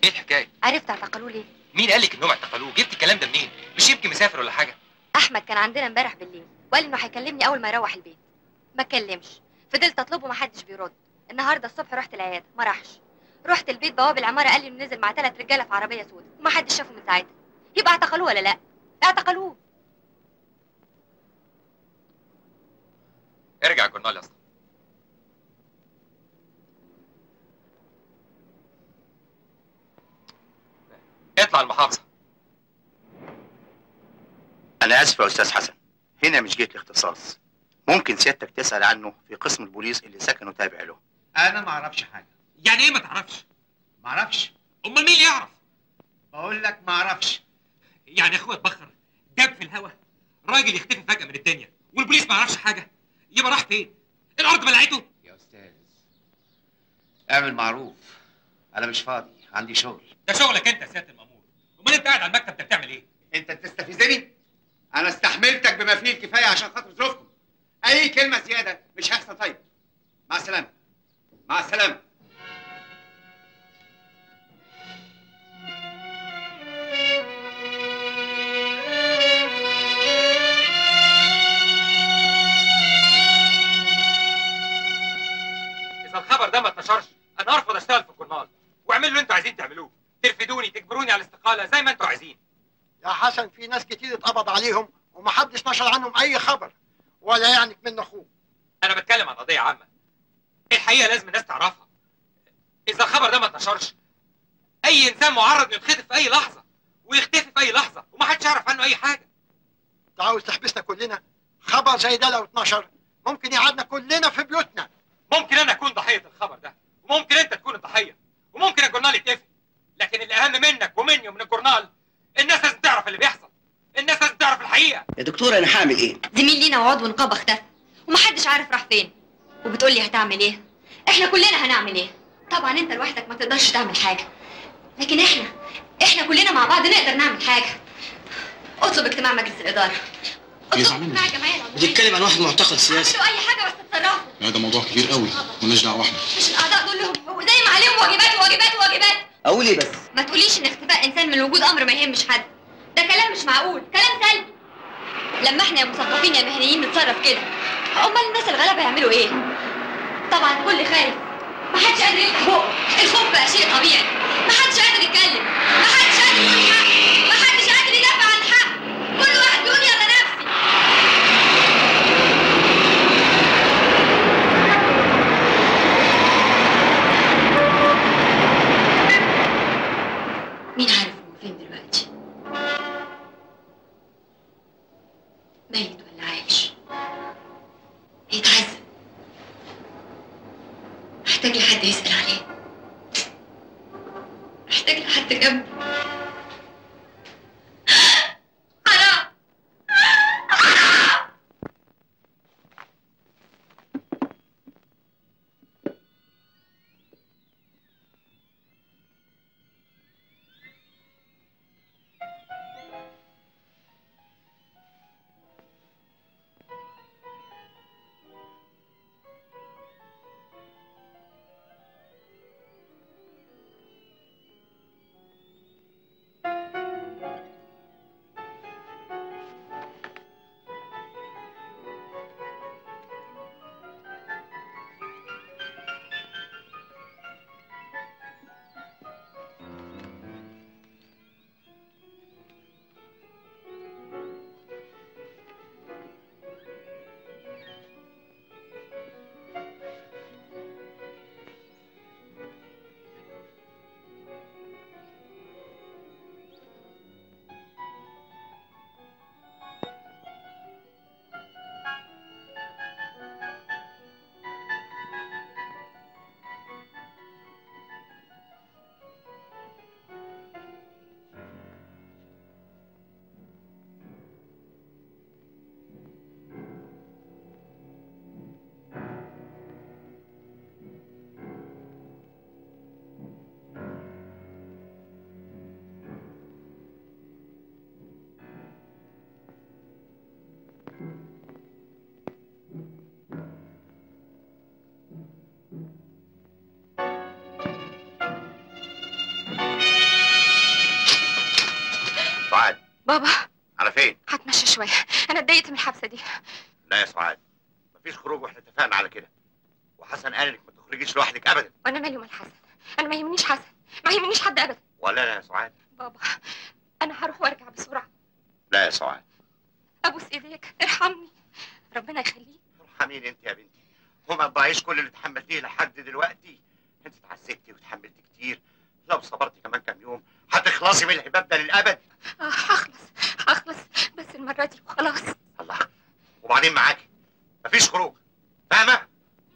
ايه الحكايه عرفت اعتقلوه ليه مين قال لك انهم اعتقلوه جبت الكلام ده منين مش يمكن مسافر ولا حاجه احمد كان عندنا امبارح بالليل وقال انه هيكلمني اول ما يروح البيت ما اتكلمش فضلت اطلبه ما حدش بيرد النهارده الصبح رحت العياده ما راحش رحت البيت بواب العماره قال لي انه نزل مع ثلاث رجاله في عربيه سوداء وما حدش شافه من ساعتها يبقى اعتقلوه ولا لا اعتقلوه ارجع الجورنال يا اسطى اطلع المحافظه انا اسف يا استاذ حسن هنا مش جيت الاختصاص ممكن سيادتك تسال عنه في قسم البوليس اللي سكنه تابع له انا ما اعرفش حاجه يعني ايه ما تعرفش ما اعرفش امال مين اللي يعرف بقول لك ما اعرفش يعني اخويا اتبخر داب في الهوا راجل يختفي فجاه من الدنيا والبوليس ما يعرفش حاجه يبقى راح فين الارض بلعته يا استاذ اعمل معروف انا مش فاضي عندي شغل ده شغلك انت يا سياده المامور امال انت قاعد على المكتب ده بتعمل ايه انت بتستفزني انا استحملتك بما فيه الكفايه عشان خاطر ظروفكم اي كلمه زياده مش هيحصل طيب مع السلامه مع السلامه اذا الخبر ده ما اتنشرش انا ارفض اشتغل في الجورنال واعملوا اللي انتوا عايزين تعملوه ترفدوني تجبروني على الاستقاله زي ما انتوا عايزين يا حسن في ناس كتير اتقبض عليهم ومحدش نشر عنهم اي خبر ولا يعنك من اخوه انا بتكلم عن قضيه عامه الحقيقه لازم الناس تعرفها اذا الخبر ده ما اتنشرش اي انسان معرض انه يتخطف في اي لحظه ويختفي في اي لحظه ومحدش يعرف عنه اي حاجه انت عاوز تحبسنا كلنا خبر زي ده لو اتنشر ممكن يقعدنا كلنا في بيوتنا ممكن انا اكون ضحيه الخبر ده وممكن انت تكون الضحيه وممكن الجورنال يتقفل لكن الاهم منك ومني ومن الجورنال الناس لازم تعرف اللي بيحصل الناس لازم تعرف الحقيقه يا دكتور انا هعمل ايه زميل لينا وعضو نقابه اختفى ومحدش عارف راح فين وبتقول لي هتعمل ايه احنا كلنا هنعمل ايه طبعا انت لوحدك ما تقدرش تعمل حاجه لكن احنا احنا كلنا مع بعض نقدر نعمل حاجه اطلب اجتماع مجلس الاداره اطلب اجتماع جمعيه العمومية. بتتكلم عن واحد معتقل سياسي اعملوا اي حاجه بس تتصرفوا لا ده موضوع كبير قوي مالناش دعوه احنا مش الاعضاء دول لهم زي ما عليهم واجبات وواجبات وواجبات اقول ايه بس ما تقوليش ان اختفاء انسان من وجود امر ما يهمش حد ده كلام مش معقول كلام سلبي لما احنا يا مثقفين يا مهنيين نتصرف كده امال الناس الغلابه يعملوا ايه طبعا كل خايف ما حدش قادر يفتح بقه الخوف بقى شيء طبيعي ما حدش قادر يتكلم ما حدش قادر يقول حق ما حدش قادر يدافع عن الحق كل واحد بيقول يلا نفسي مين عارف هو فين دلوقتي ميت ولا عايش بيتعذب محتاج لحد يسأل عليه محتاج لحد جنبه حرام بابا على فين؟ هتمشى شويه انا اتضايقت من الحبسه دي لا يا سعاد مفيش خروج واحنا اتفقنا على كده وحسن قال انك ما تخرجيش لوحدك ابدا وانا مالي ومال حسن انا ما يهمنيش حسن ما يهمنيش حد ابدا ولا انا يا سعاد بابا انا هروح وارجع بسرعه لا يا سعاد ابوس ايديك ارحمني ربنا يخليك ارحميني انت يا بنتي وما تضيعيش كل اللي اتحملتيه لحد دلوقتي انت اتعذبتي وتحملتي كتير لو صبرتي كمان كام يوم هتخلصي من الهباب ده للابد آه هخلص هخلص بس المره دي وخلاص الله وبعدين معاكي مفيش خروج فاهمه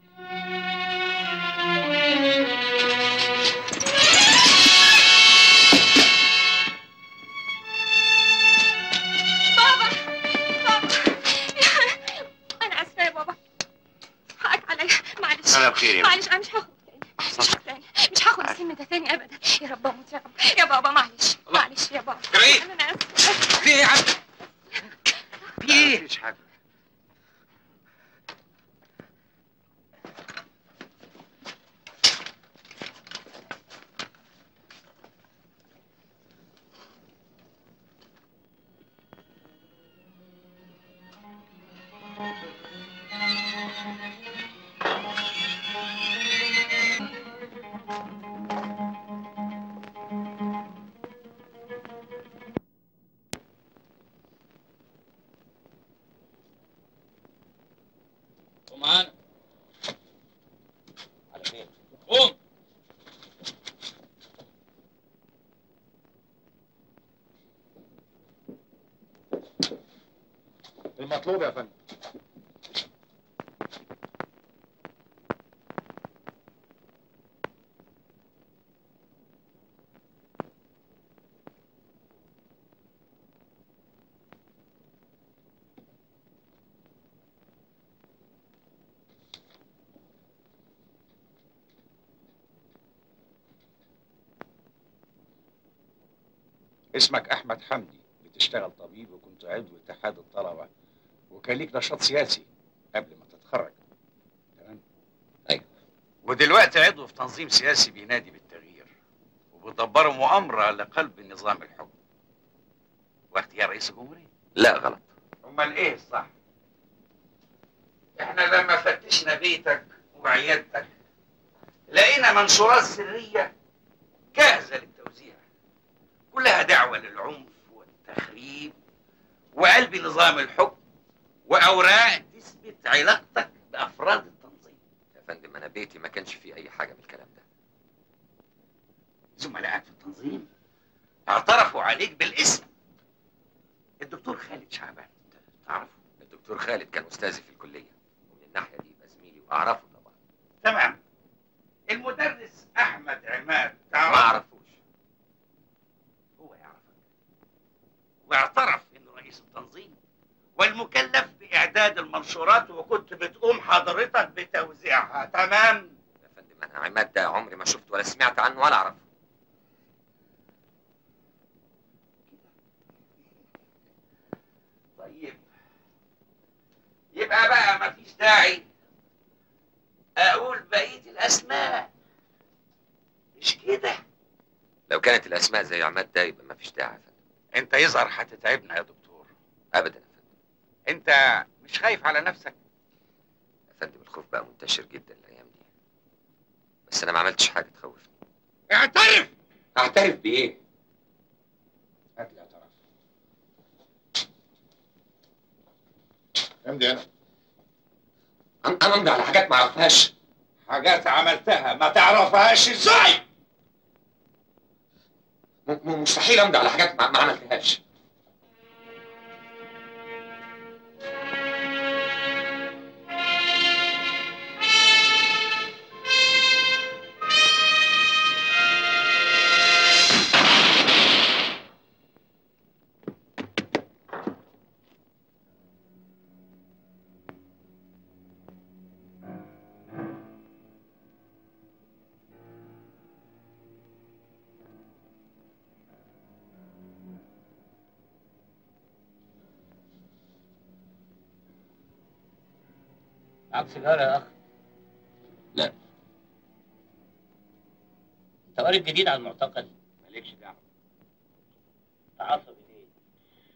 بابا بابا انا اسفه يا بابا حقك عليا معلش أنا بخير يا معلش انا مش هاخد تاني مش هاخد تاني مش هاخد السم ده تاني ابدا يا رب اموت يا رب يا بابا معلش معلش يا بابا جرى انا اسفه في ايه يا عم؟ في ايه مفيش حاجه ومعانا على فين؟ قوم المطلوب يا فندم اسمك احمد حمدي بتشتغل طبيب وكنت عضو اتحاد الطلبه وكان ليك نشاط سياسي قبل ما تتخرج تمام ايوه ودلوقتي عضو في تنظيم سياسي بينادي بالتغيير وبتدبروا مؤامره لقلب نظام الحكم واختيار رئيس الجمهوريه لا غلط امال ايه الصح احنا لما فتشنا بيتك وعيادتك لقينا منشورات سريه جاهزه للتوزيع كلها دعوه للعنف والتخريب وقلب نظام الحكم واوراق تثبت علاقتك بافراد التنظيم يا فندم انا بيتي ما كانش فيه اي حاجه من الكلام ده زملائك في التنظيم اعترفوا عليك بالاسم الدكتور خالد شعبان تعرفه الدكتور خالد كان استاذي في الكليه ومن الناحيه دي يبقى زميلي واعرفه طبعا تمام المدرس احمد عماد ما تعرفه اعرفوش هو يعرفك واعترف انه رئيس التنظيم والمكلف باعداد المنشورات وكنت بتقوم حضرتك بتوزيعها تمام يا فندم انا عماد ده عمري ما شفته ولا سمعت عنه ولا اعرفه طيب يبقى بقى مفيش داعي اقول بقيه الاسماء مش كده لو كانت الاسماء زي عماد ده يبقى ما فيش داعي يا فندم انت يظهر هتتعبنا يا دكتور ابدا يا فندم انت مش خايف على نفسك يا فندم الخوف بقى منتشر جدا الايام دي بس انا ما عملتش حاجه تخوفني اعترف اعترف بايه هات لي اعتراف امضي انا أنا- انا امضي على حاجات ما اعرفهاش حاجات عملتها ما تعرفهاش ازاي م- م- مستحيل امضي على حاجات ما, ما عملتهاش معاك سيجاره يا اخ لا انت قاري الجديد على المعتقل مالكش دعوه تعصب ليه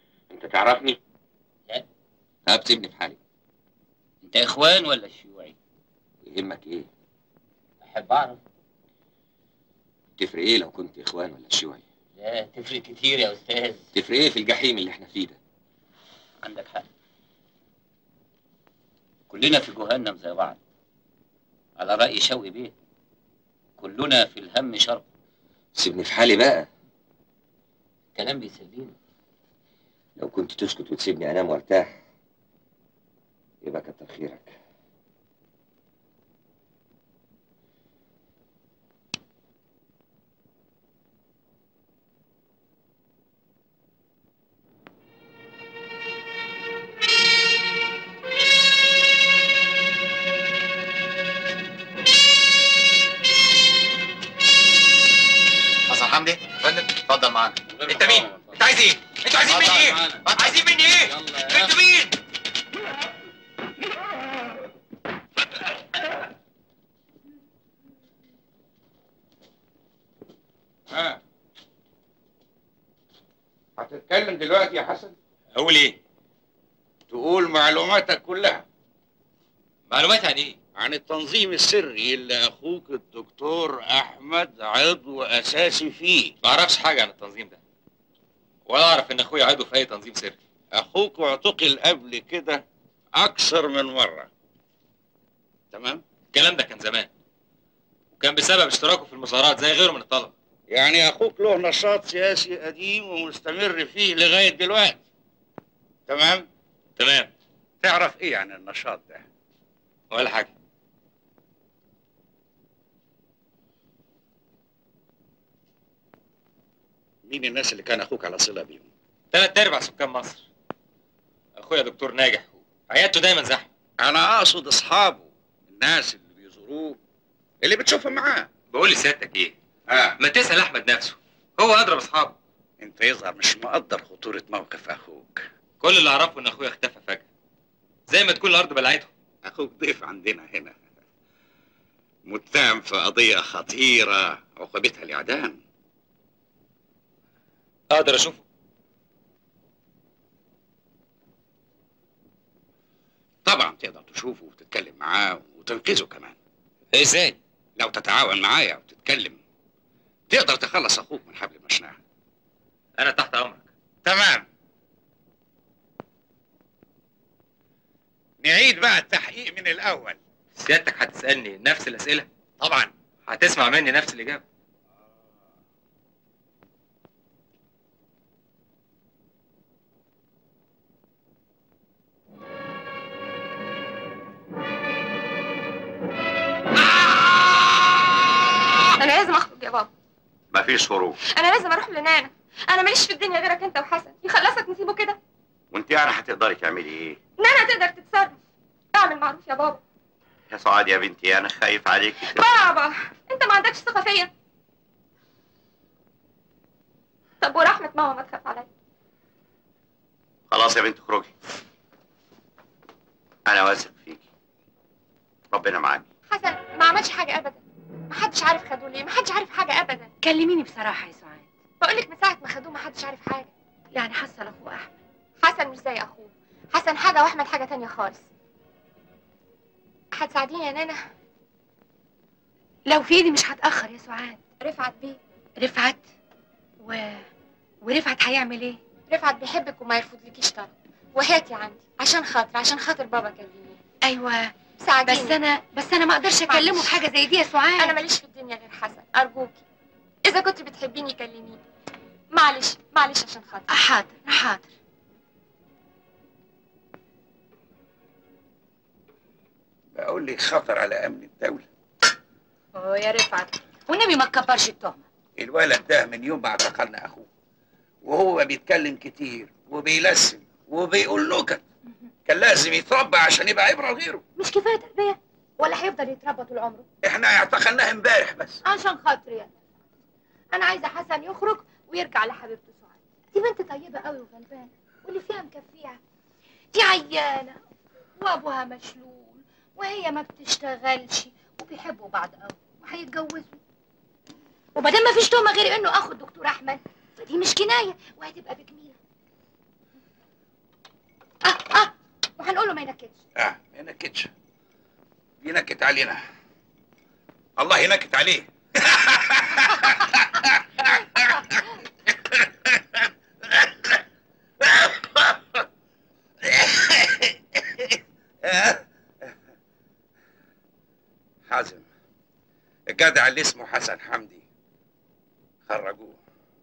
انت تعرفني؟ لا طب سيبني في حالي انت اخوان ولا شيوعي يهمك ايه؟ احب اعرف تفرق ايه لو كنت اخوان ولا شيوعي؟ لا تفرق كتير يا استاذ تفرق ايه في الجحيم اللي احنا فيه ده؟ عندك حق كلنا في جهنم زي بعض على رأي شوقي بيه كلنا في الهم شرق سيبني في حالي بقى كلام بيسليني لو كنت تسكت وتسيبني انام وارتاح يبقى كتر خيرك حسن حمدي فندم اتفضل معانا انت مين؟ انت عايز ايه؟ انتوا عايزين مني ايه؟ عايزين مني ايه؟ انتوا مين؟ ها هتتكلم دلوقتي يا حسن اقول ايه؟ تقول معلوماتك كلها معلومات عن ايه؟ عن التنظيم السري اللي اخوك الدكتور احمد عضو اساسي فيه ما اعرفش حاجه عن التنظيم ده ولا اعرف ان اخويا عضو في اي تنظيم سري اخوك اعتقل قبل كده اكثر من مره تمام الكلام ده كان زمان وكان بسبب اشتراكه في المظاهرات زي غيره من الطلبه يعني اخوك له نشاط سياسي قديم ومستمر فيه لغايه دلوقتي تمام تمام تعرف ايه عن النشاط ده ولا حاجه مين الناس اللي كان اخوك على صله بيهم ثلاث ارباع سكان مصر اخويا دكتور ناجح عيادته دايما زحمه انا اقصد اصحابه الناس اللي بيزوروه اللي بتشوفهم معاه بقول لسيادتك ايه اه ما تسال احمد نفسه هو اضرب اصحابه انت يظهر مش مقدر خطوره موقف اخوك كل اللي اعرفه ان اخويا اختفى فجاه زي ما تكون الارض بلعته اخوك ضيف عندنا هنا متهم في قضيه خطيره عقوبتها الاعدام اقدر اشوفه طبعا تقدر تشوفه وتتكلم معاه وتنقذه كمان ازاي لو تتعاون معايا وتتكلم تقدر تخلص اخوك من حبل المشنقه انا تحت امرك تمام نعيد بقى التحقيق من الاول سيادتك هتسالني نفس الاسئله طبعا هتسمع مني نفس الاجابه انا لازم اخرج يا بابا مفيش خروج انا لازم اروح لنانا انا ماليش في الدنيا غيرك انت وحسن يخلصك نسيبه كده وانت يعني هتقدري تعملي ايه نانا تقدر تتصرف اعمل معروف يا بابا يا سعاد يا بنتي انا خايف عليكي بابا انت ما عندكش ثقه فيا طب ورحمه ماما ما تخاف عليا خلاص يا بنت اخرجي انا واثق فيكي ربنا معاكي حسن ما عملش حاجه ابدا ما حدش عارف خدوه ليه ما حدش عارف حاجه ابدا كلميني بصراحه يا سعاد بقول لك من ساعه ما خدوه ما حدش عارف حاجه يعني حصل اخوه احمد حسن مش زي اخوه حسن حاجه واحمد حاجه تانية خالص هتساعديني يا نانا لو في ايدي مش هتاخر يا سعاد رفعت بيه رفعت و... ورفعت هيعمل ايه رفعت بيحبك وما يرفضلكيش طلب وهاتي عندي عشان خاطر عشان خاطر بابا كلمني ايوه ساعديني بس انا بس انا ما اقدرش اكلمه في حاجه زي دي يا سعاد انا ماليش في الدنيا غير حسن ارجوكي اذا كنت بتحبيني كلميني معلش معلش عشان خاطر حاضر حاضر بقول لك خطر على امن الدوله اه يا رفعت والنبي ما تكبرش التهمه الولد ده من يوم ما اعتقلنا اخوه وهو بيتكلم كتير وبيلسن وبيقول نكت كان لازم يتربى عشان يبقى عبره لغيره مش كفايه تربيه ولا هيفضل يتربى طول عمره احنا اعتقلناه امبارح بس عشان خاطري انا انا عايزه حسن يخرج ويرجع لحبيبته سعاد دي بنت طيبه قوي وغلبانه واللي فيها مكفيها دي عيانه وابوها مشلول وهي ما بتشتغلش وبيحبوا بعض قوي وهيتجوزوا وبعدين ما فيش تهمه غير انه اخو الدكتور احمد فدي مش كنايه وهتبقى بجميله اه اه وهنقول له ما ينكدش اه ما ينكدش بينكد علينا الله ينكد عليه حازم الجدع اللي اسمه حسن حمدي خرجوه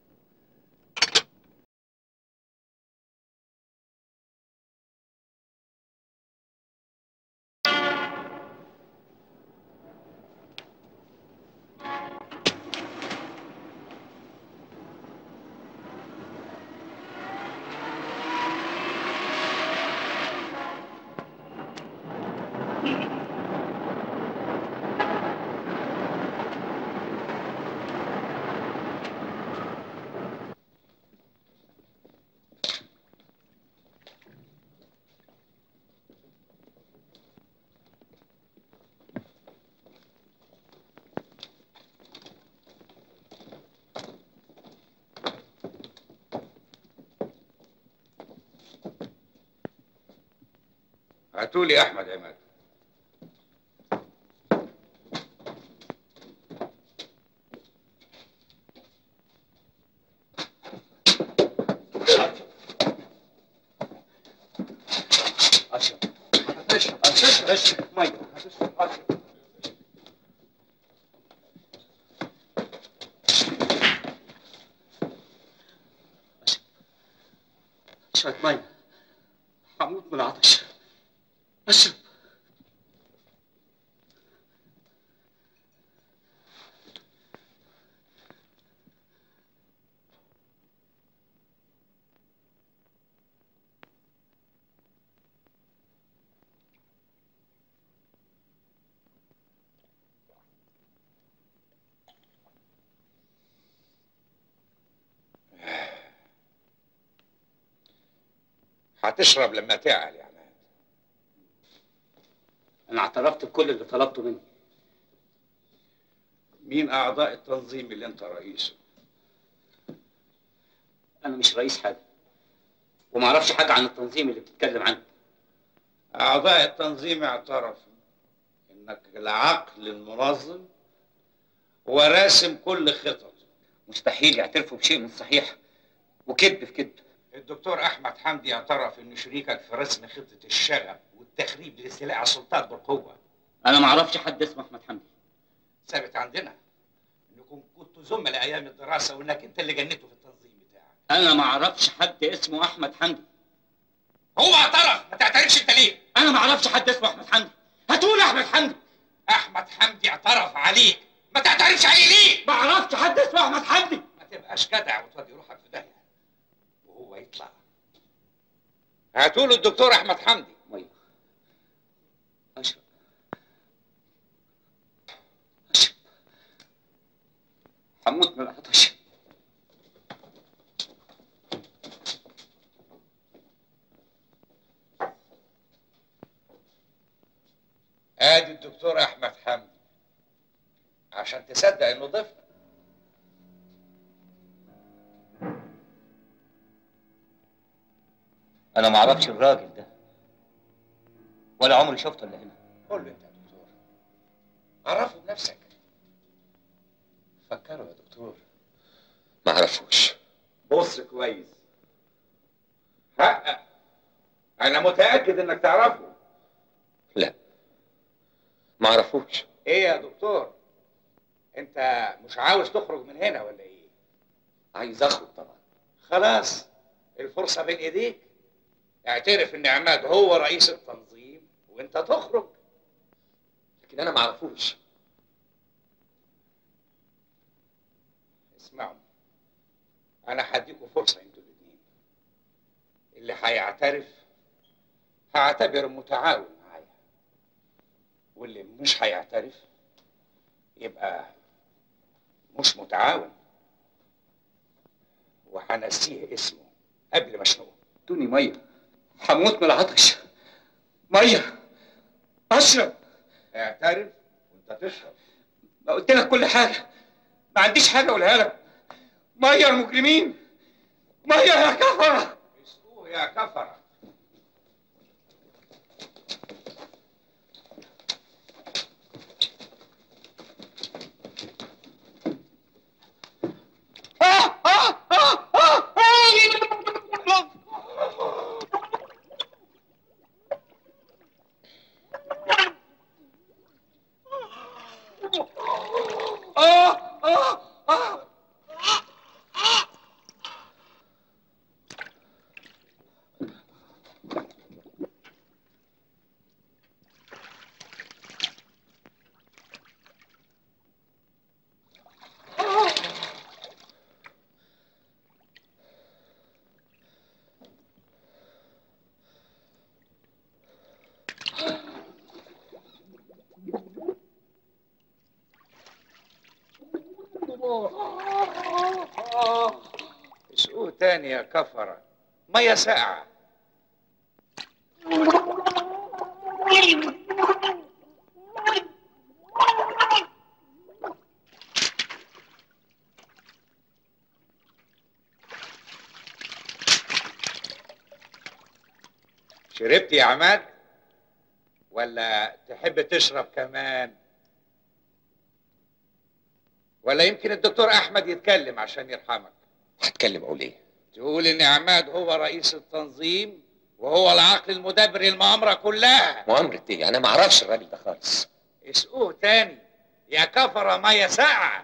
هاتولي احمد عماد اشرب اشرب اشرب اشرب ميه اشرب شوية ميه هموت من العطش اشرب هتشرب لما تعل يا عماد انا اعترفت بكل اللي طلبته مني مين اعضاء التنظيم اللي انت رئيسه انا مش رئيس حاجه وما اعرفش حاجه عن التنظيم اللي بتتكلم عنه اعضاء التنظيم اعترفوا انك العقل المنظم وراسم كل خطط مستحيل يعترفوا بشيء مش صحيح وكذب في كذب الدكتور احمد حمدي اعترف ان شريكك في رسم خطه الشغب والتخريب لاستيلاء على السلطات بالقوه انا ما اعرفش حد اسمه احمد حمدي ثابت عندنا انكم كنتوا زملاء ايام الدراسه وانك انت اللي جنيته في التنظيم بتاعك انا ما اعرفش حد اسمه احمد حمدي هو اعترف ما تعترفش انت ليه انا ما اعرفش حد اسمه احمد حمدي هتقول احمد حمدي احمد حمدي اعترف عليك ما تعترفش عليه ليه ما اعرفش حد اسمه احمد حمدي ما تبقاش جدع وتودي روحك في داهيه وهو يطلع هاتوا له الدكتور احمد حمدي ميه اشرب هموت من العطش ادي الدكتور احمد حمدي عشان تصدق انه ضيف انا ما اعرفش الراجل ده ولا عمري شفته الا هنا قول له انت يا دكتور عرفه بنفسك فكروا يا دكتور ما اعرفوش بص كويس حقق انا متاكد انك تعرفه لا ما اعرفوش ايه يا دكتور انت مش عاوز تخرج من هنا ولا ايه عايز اخرج طبعا خلاص الفرصه بين ايديك اعترف ان عماد هو رئيس التنظيم وانت تخرج لكن انا ما اعرفوش اسمعوا انا هديكوا فرصه انتوا الاثنين اللي هيعترف هعتبره متعاون معايا واللي مش هيعترف يبقى مش متعاون وهنسيه اسمه قبل ما اشنقه ادوني ميه هموت من العطش ميه اشرب اعترف وانت تشرب ما قلت لك كل حاجه ما عنديش حاجه اقولها لك ميه يا المجرمين ميه يا كفره اسقوه يا كفره اه اه اه اسقوه تاني يا كفرة مية ساقعة شربت يا عماد ولا تحب تشرب كمان ولا يمكن الدكتور احمد يتكلم عشان يرحمك هتكلم اقول ايه تقول ان عماد هو رئيس التنظيم وهو العقل المدبر المؤامره كلها مؤامرة ايه انا ما اعرفش الراجل ده خالص اسقوه تاني يا كفره ميه ساقعه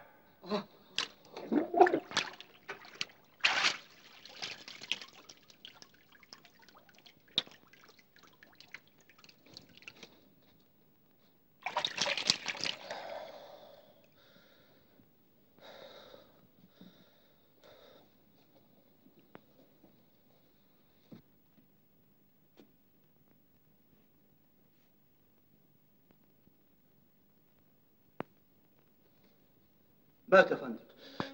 مات يا فندم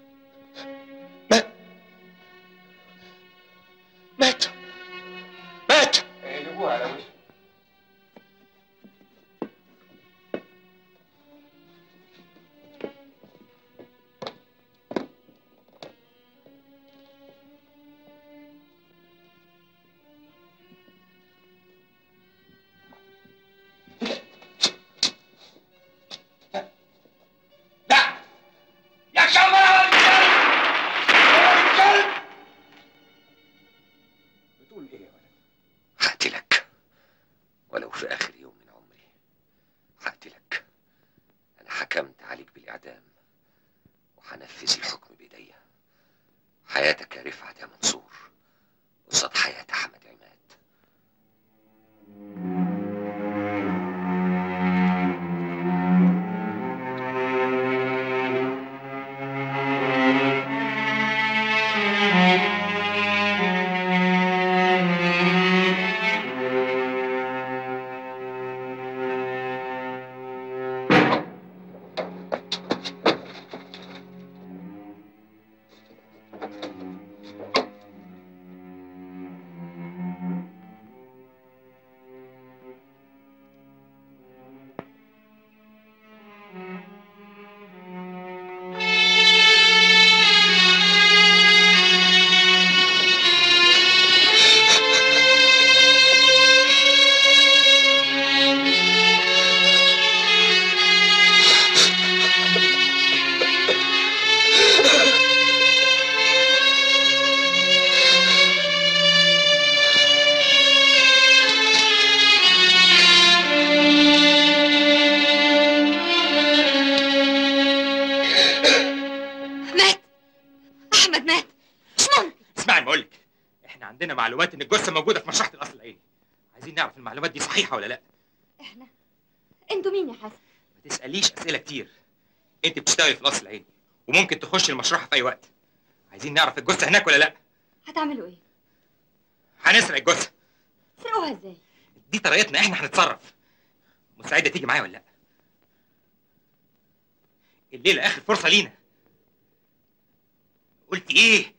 مات مات اقلبوه على وشه يا كفرة الكلب بتقول ايه يا ولد هقتلك ولو في اخر يوم من عمري هقتلك انا حكمت عليك بالاعدام وهنفذ الحكم بايديا حياتك يا رفعت يا منصور قصاد حياة احمد عماد مات احمد مات مش ممكن اسمعي ما اقولك احنا عندنا معلومات ان الجثه موجوده في مشرحه الاصل العيني عايزين نعرف المعلومات دي صحيحه ولا لا احنا انتوا مين يا حسن ما تساليش اسئله كتير انت بتشتغلي في الاصل العيني وممكن تخش المشرحه في اي وقت عايزين نعرف الجثه هناك ولا لا هتعملوا ايه هنسرق الجثه تسرقوها ازاي دي طريقتنا احنا هنتصرف مستعده تيجي معايا ولا لا الليله اخر فرصه لينا قلت ايه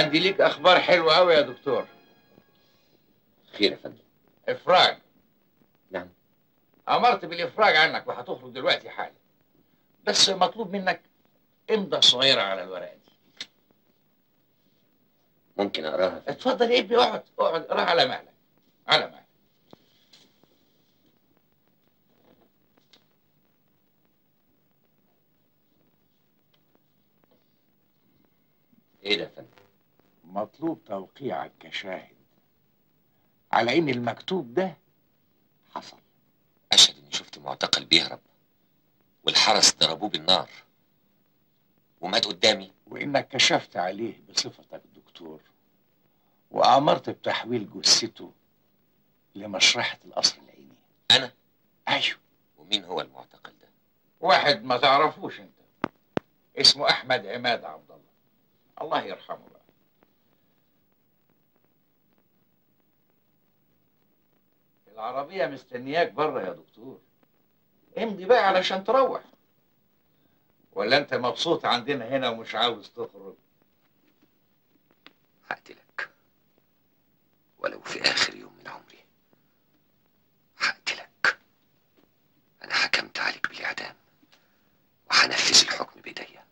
عندي ليك اخبار حلوه قوي يا دكتور خير يا فندم افراج نعم امرت بالافراج عنك وهتخرج دلوقتي حالا بس مطلوب منك امضى صغيره على الورقه دي ممكن اقراها اتفضل يا ابني اقعد اقعد اقراها على مهلك على مهلك ايه ده يا فندم مطلوب توقيعك كشاهد على ان المكتوب ده حصل اشهد اني شفت معتقل بيهرب والحرس ضربوه بالنار ومات قدامي وانك كشفت عليه بصفتك دكتور وامرت بتحويل جثته لمشرحه القصر العيني انا ايوه ومين هو المعتقل ده واحد ما تعرفوش انت اسمه احمد عماد عبد الله الله يرحمه بقى العربية مستنياك بره يا دكتور امضي بقى علشان تروح ولا انت مبسوط عندنا هنا ومش عاوز تخرج هقتلك ولو في اخر يوم من عمري هقتلك انا حكمت عليك بالاعدام وهنفذ الحكم بايديا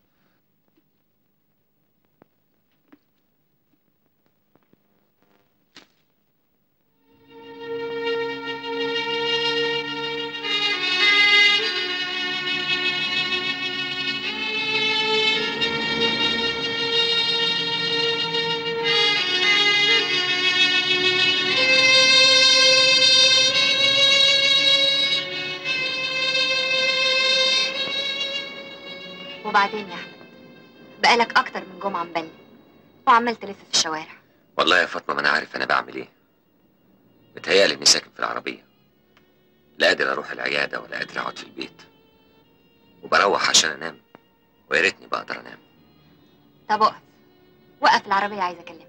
وبعدين يا احمد بقالك اكتر من جمعه مبلم وعمال تلف في الشوارع والله يا فاطمه ما انا عارف انا بعمل ايه متهيألي اني ساكن في العربيه لا قادر اروح العياده ولا قادر اقعد في البيت وبروح عشان انام ويا ريتني بقدر انام طب اقف وقف العربيه عايزه اكلمك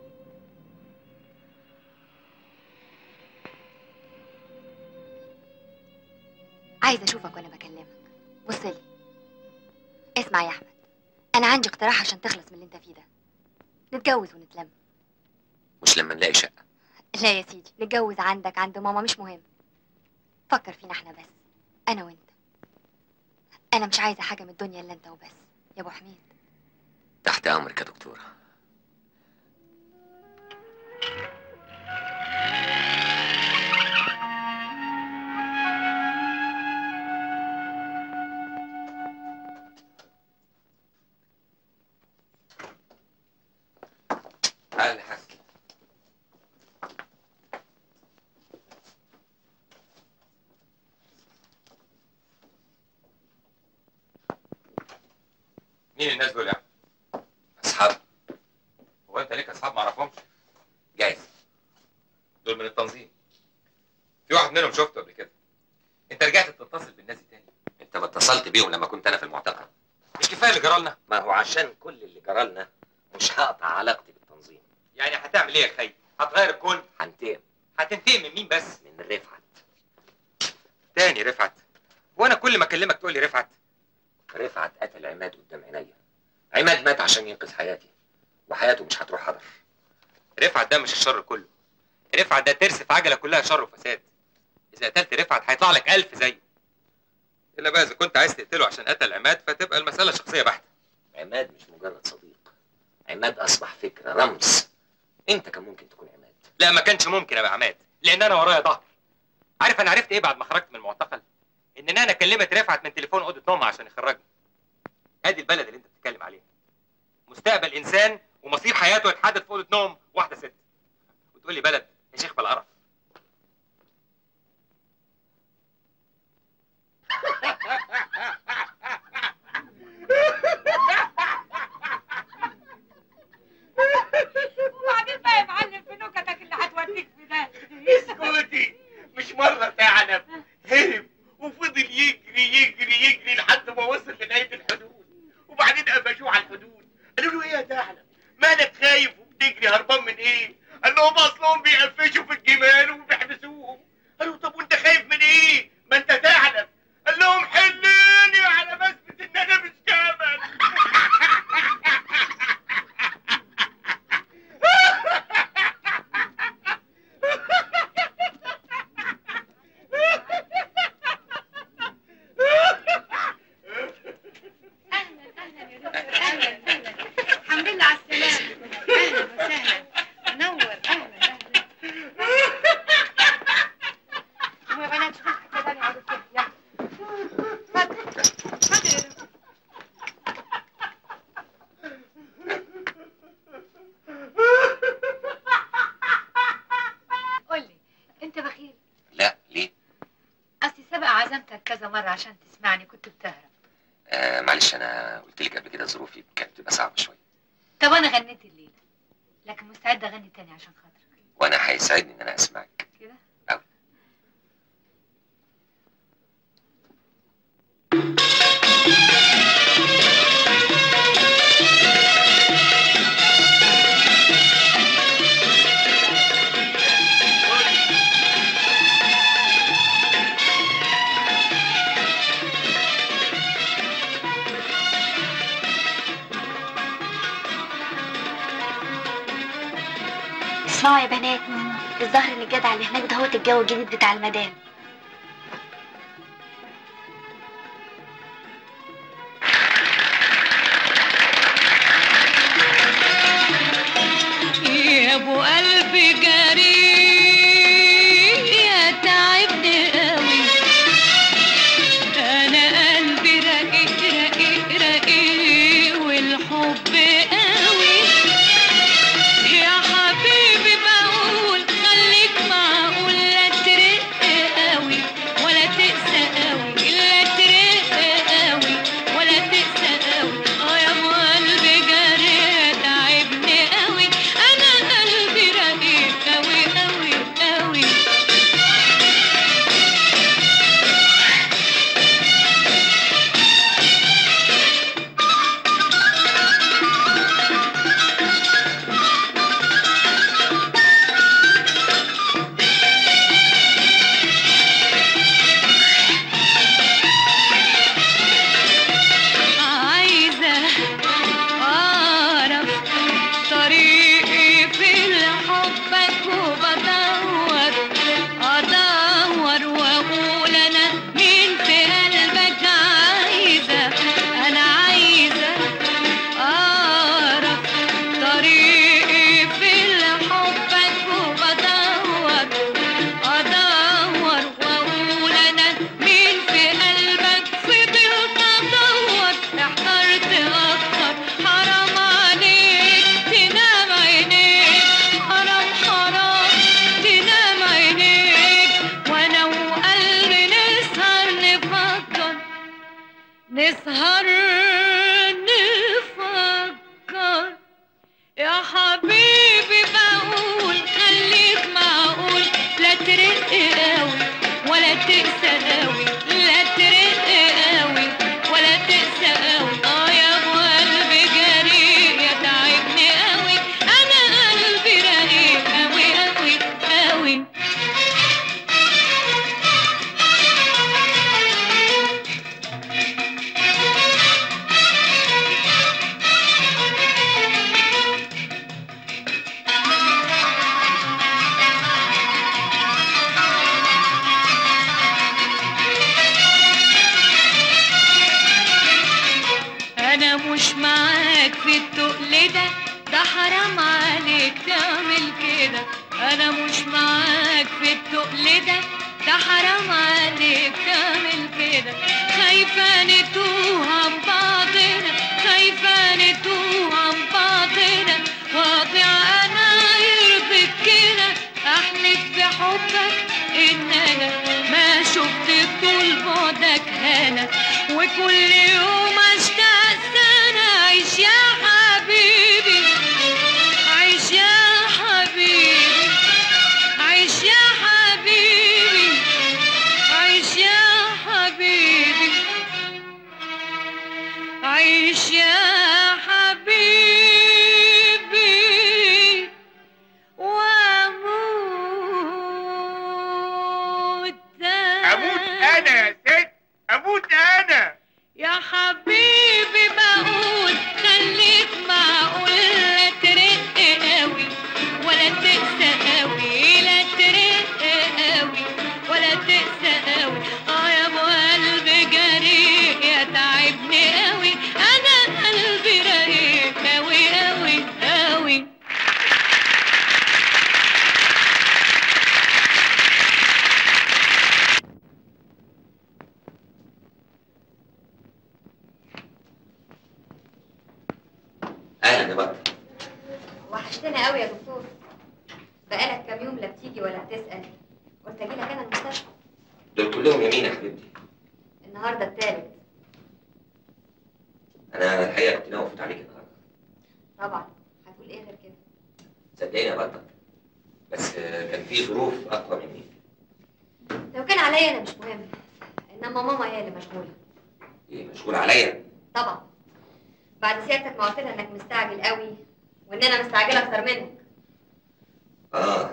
عايزه اشوفك وانا بكلمك بصلي اسمع يا احمد انا عندي اقتراح عشان تخلص من اللي انت فيه ده نتجوز ونتلم مش لما نلاقي شقه لا يا سيدي نتجوز عندك عند ماما مش مهم فكر فينا احنا بس انا وانت انا مش عايزه حاجه من الدنيا الا انت وبس يا ابو حميد تحت امرك يا دكتوره تعال يا حاج مين الناس دول يعني؟ اصحاب هو انت ليك اصحاب ما اعرفهمش؟ جايز دول من التنظيم في واحد منهم شفته قبل كده انت رجعت تتصل بالناس دي تاني انت ما اتصلت بيهم لما كنت انا في المعتقل مش كفايه اللي جرالنا ما هو عشان كل اللي جرالنا مش هقطع علاقتي بالتنظيم يعني هتعمل ايه يا خي؟ هتغير الكون؟ هنتقم هتنتقم من مين بس؟ من رفعت تاني رفعت وانا كل ما اكلمك تقول لي رفعت رفعت قتل عماد قدام عينيا عماد مات عشان ينقذ حياتي وحياته مش هتروح هدر رفعت ده مش الشر كله رفعت ده ترس في عجله كلها شر وفساد اذا قتلت رفعت هيطلع لك ألف زيه الا بقى اذا كنت عايز تقتله عشان قتل عماد فتبقى المساله شخصيه بحته عماد مش مجرد صديق عماد اصبح فكره رمز انت كان ممكن تكون عماد لا ما كانش ممكن ابقى عماد لان انا ورايا ظهر عارف انا عرفت ايه بعد ما خرجت من المعتقل ان انا كلمت رفعت من تليفون اوضه نومها عشان يخرجني ادي البلد اللي انت بتتكلم عليها مستقبل انسان ومصير حياته يتحدد في اوضه نوم واحده ست وتقول لي بلد يا شيخ بالقرف وبعدين بقى يا معلم في نكتك اللي هتوديك في ده اسكتي مش مرة ثعلب هرب وفضل يجري يجري يجري لحد ما وصل لغاية الحدود وبعدين قفشوه على الحدود قالوا له ايه يا ثعلب مالك خايف وبتجري هربان من ايه قال لهم اصلهم بيقفشوا في الجمال وبيحبسوهم قالوا طب وانت خايف من ايه ما انت ثعلب قال لهم حلوني على بسمة ان انا مش جمل عزمتك كذا مرة عشان تسمعني كنت بتهرب آه معلش انا قلت لك قبل كده ظروفي كانت بتبقى صعبه شويه طب أنا غنيت الليلة لكن مستعدة أغني تاني عشان خاطرك وانا هيسعدني ان انا اسمعك كده اسمعوا يا بنات الظهر اللي الجدع اللي هناك ده هو الجو الجديد بتاع المدام يا ابو قلبي جريء يا تعبني قوي انا قلبي رقيق رقيق رقيق والحب قوي يا حبيبي بقول خليك معقول لا ترق قوي ولا تقسى قوي لا ترق قوي ولا تقسى قوي اه يا ابو قلبي جريء تعبني قوي انا قلبي رقيق قوي قوي قوي عايزة أعرف طريقي في حبك وبدور أدور وأقول أنا مين في قلبك عايزة أنا عايزة أعرف طريقي في حبك وبدور أدور وأقول أنا مين في قلبك فضلت أدور احترت أكتر حرام عليك تنام عينيك حرام حرام تنام عينيك وأنا وقلبي نسهر نفكر نسهر نفكر يا حبيبي بقول خليك معقول لا ترق قوي ولا تقسى قوي لا ترق قوي ولا تقسى قوي اه يا ابو قلبي جريء يا تعبني قوي انا قلبي رقيق قوي قوي قوي انا مش معاك في التقل ده ده حرام عليك تعمل كده انا مش معاك في التقل ده ده حرام عليك تعمل كده خايفة نتوه عن بعضنا خايفة نتوه عن بعضنا واضع انا يرضيك كده احلف بحبك ان انا ما شفت طول بعدك هنا وكل يوم اشتاق سنة عيش يا حبيبي عيش يا حبيبي عيش يا حبيبي عيش يا حبيبي عيش يا حبيبي واموت اموت انا يا ست اموت انا يا حبيبي بقول خليك معقول لا ترق قوي ولا تقسى قوي لا ترق قوي ولا تقسى قوي اه يا ابو قلبي جريء يا تعبني قوي انا قلبي رقيق قوي قوي قوي اهلا يا بطل وحشتنا قوي يا دكتور بقالك كام يوم لا بتيجي ولا بتسأل قلت اجي لك انا المستشفى دول كلهم يمين يا حبيبتي النهارده التالت انا الحقيقه كنت ناوي افوت عليك النهارده طبعا هتقول ايه غير كده صدقني يا بطل بس آه، كان في ظروف اقوى مني لو كان عليا انا مش مهم انما ماما هي اللي مشغوله ايه مشغول عليا طبعا بعد سيادتك ما قلت لها انك مستعجل قوي وان انا مستعجله اكتر منك اه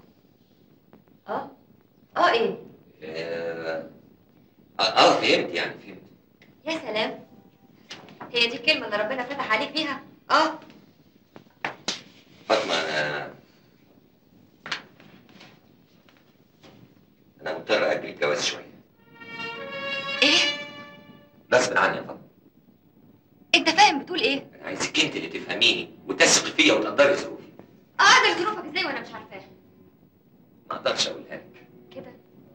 اه اه ايه اه اه, آه فهمت يعني فهمت يا سلام هي دي الكلمه اللي ربنا فتح عليك بيها اه فاطمه انا انا مضطر اجل الجواز شويه ايه غصب عني يا فاطمه انت فاهم بتقول ايه انا عايزك انت اللي تفهميني وتثقي فيا وتقدري ظروفي اقدر ظروفك ازاي وانا مش عارفاها ما اقدرش اقولها لك كده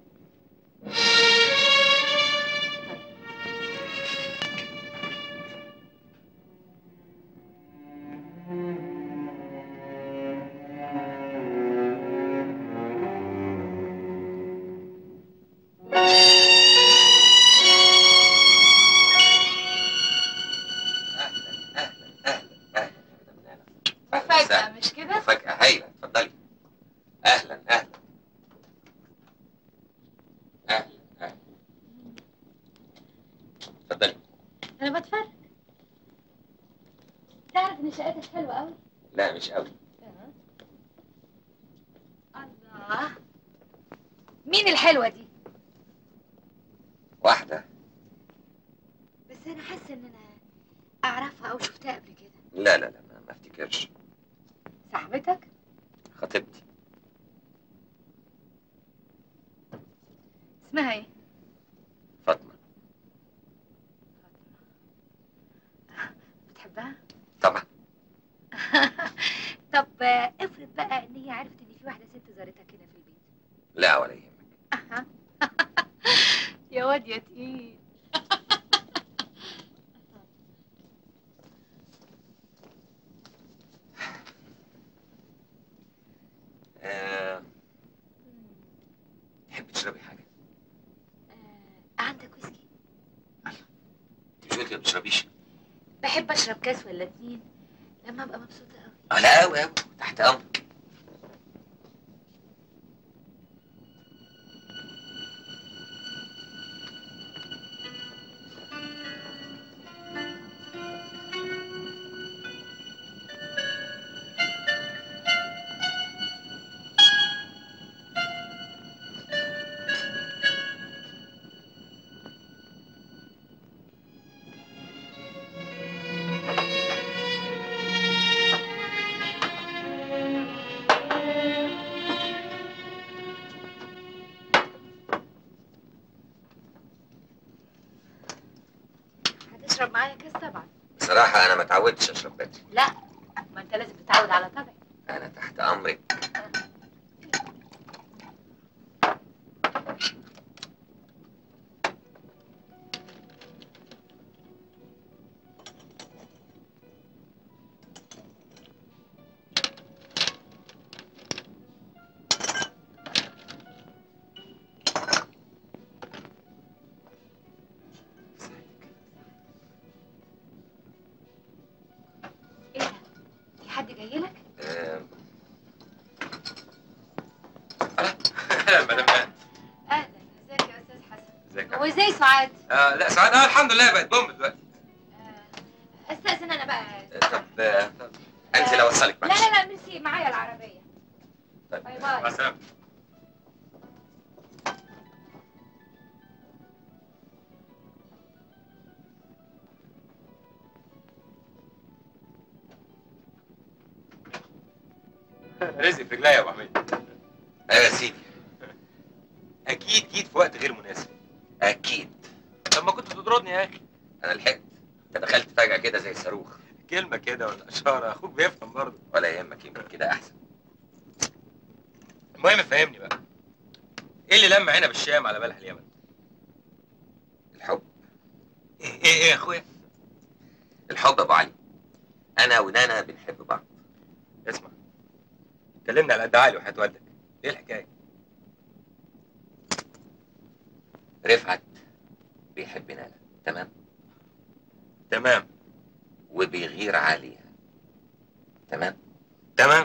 مفاجأة مش كده؟ مفاجأة هايلة اتفضلي أهلا أهلا أهلا أهلا اتفضلي أنا بتفرج تعرف إن شقتك حلوة أوي؟ لا مش قوي الله مين الحلوة دي؟ واحدة بس أنا حاسة إن أنا أعرفها أو شفتها قبل كده لا لا لا ما, ما افتكرش صاحبتك؟ خطيبتي اسمها إيه؟ فاطمة بتحبها؟ طبعا طب آه، افرض بقى إن هي عرفت إن في واحدة ست زارتك هنا في البيت لا ولا يهمك يا واد يا تقيل آه... تحبي تشربي حاجة عندك ويسكي؟ انت مش قلتي ما بتشربيش بحب أشرب كاس ولا اتنين لما أبقى مبسوطة أوي اه لا قوي قوي تحت أمرك هتشرب معايا كاس طبعا بصراحة أنا ما اتعودتش أشرب بدري لا ما أنت لازم تتعود على طبعي أنا تحت أمرك في حد جاي لك؟ آه... أهلا مدام آن. أهلا ازيك يا أستاذ حسن ازيك هو ازاي سعاد؟ آه لا سعاد آه الحمد لله بقت بوم دلوقتي استأذن أنا بقى طب آه... طب أنزل أوصلك لا معلش لا لا ميرسي معايا العربية طيب باي مع باي السلامة رزق في رجليا يا ابو حميد ايوه يا سيدي اكيد جيت في وقت غير مناسب اكيد طب ما كنت تطردني يا اخي انا لحقت انت دخلت فجأة كده زي صاروخ كلمه كده ولا اشاره اخوك بيفهم برضه ولا يهمك يمكن كده احسن المهم فهمني بقى ايه اللي لما عنب الشام على بلح اليمن الحب ايه ايه ايه يا اخويا الحب يا ابو علي انا ونانا بنحب بعض اسمع كلمني على قد عقلي وحياة والدك ايه الحكايه رفعت بيحب نانا تمام تمام وبيغير عليها تمام تمام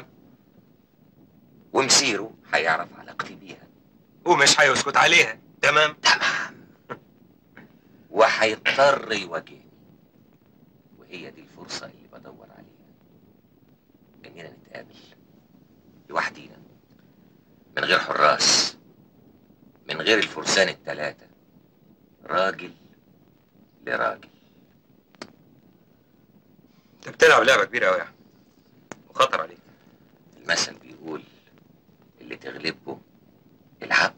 ومسيره هيعرف علاقتي بيها ومش هيسكت عليها تمام تمام وهيضطر يواجهني وهي دي الفرصة اللي بدور عليها إننا نتقابل لوحدينا من غير حراس من غير الفرسان التلاتة راجل لراجل انت بتلعب لعبه كبيره قوي يا احمد وخطر عليك المثل بيقول اللي تغلبه العب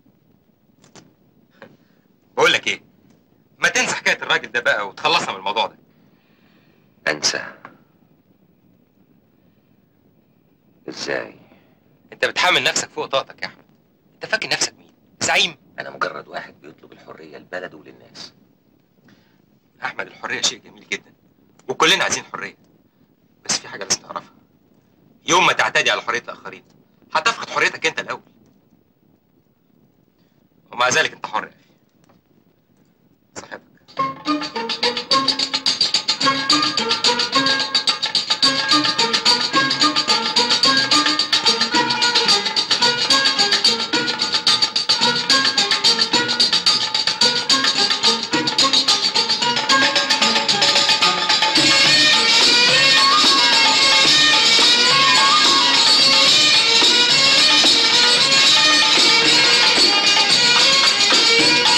بقول لك ايه ما تنسى حكايه الراجل ده بقى وتخلصنا من الموضوع ده انسى ازاي انت بتحمل نفسك فوق طاقتك يا احمد انت فاكر نفسك مين زعيم انا مجرد واحد بيطلب الحرية لبلده وللناس احمد الحريه شيء جميل جدا وكلنا عايزين حريه بس في حاجه لازم تعرفها يوم ما تعتدي على حريه الاخرين هتفقد حريتك انت الاول ومع ذلك انت حر يا اخي صاحبك Thank you.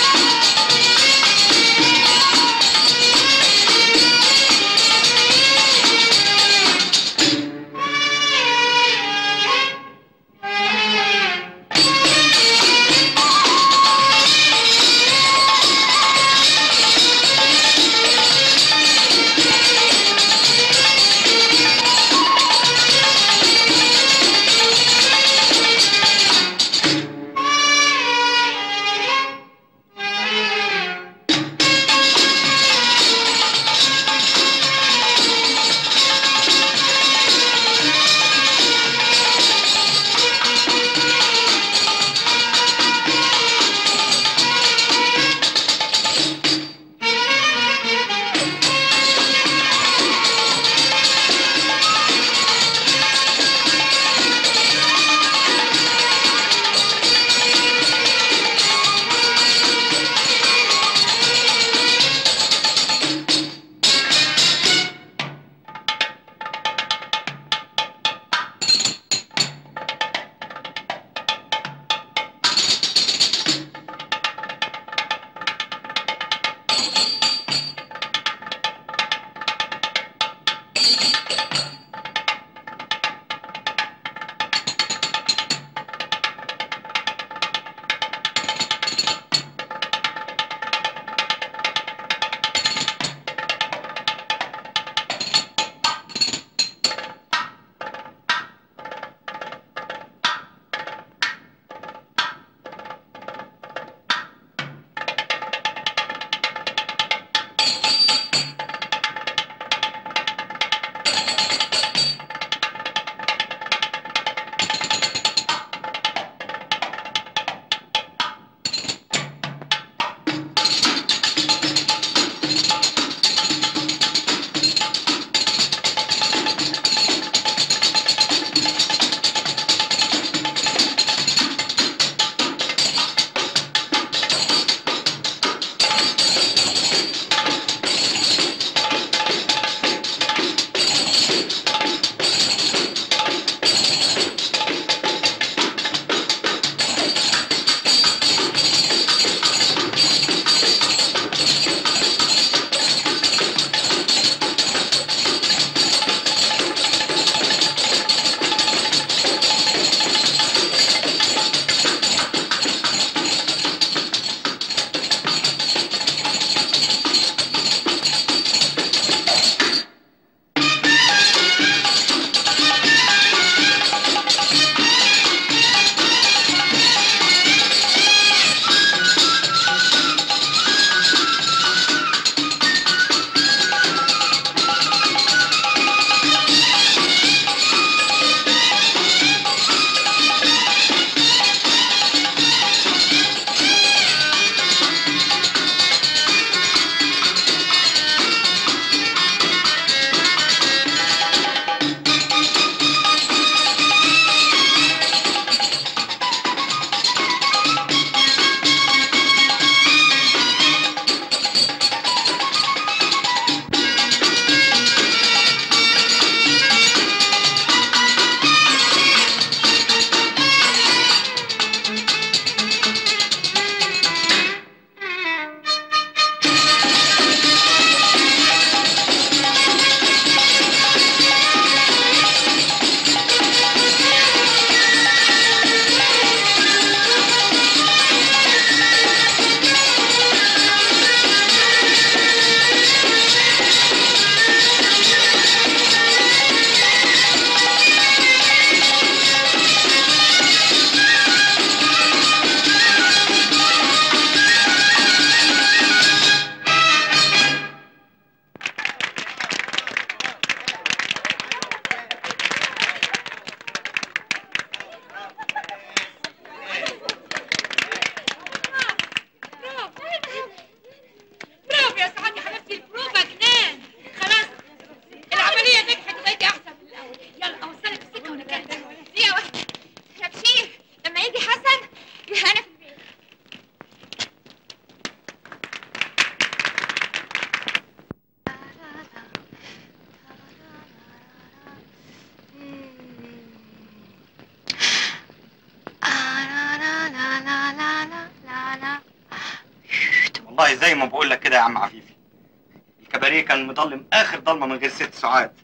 والله زي ما بقول لك كده يا عم عفيفي الكباريه كان مضلم اخر ضلمه من غير ست ساعات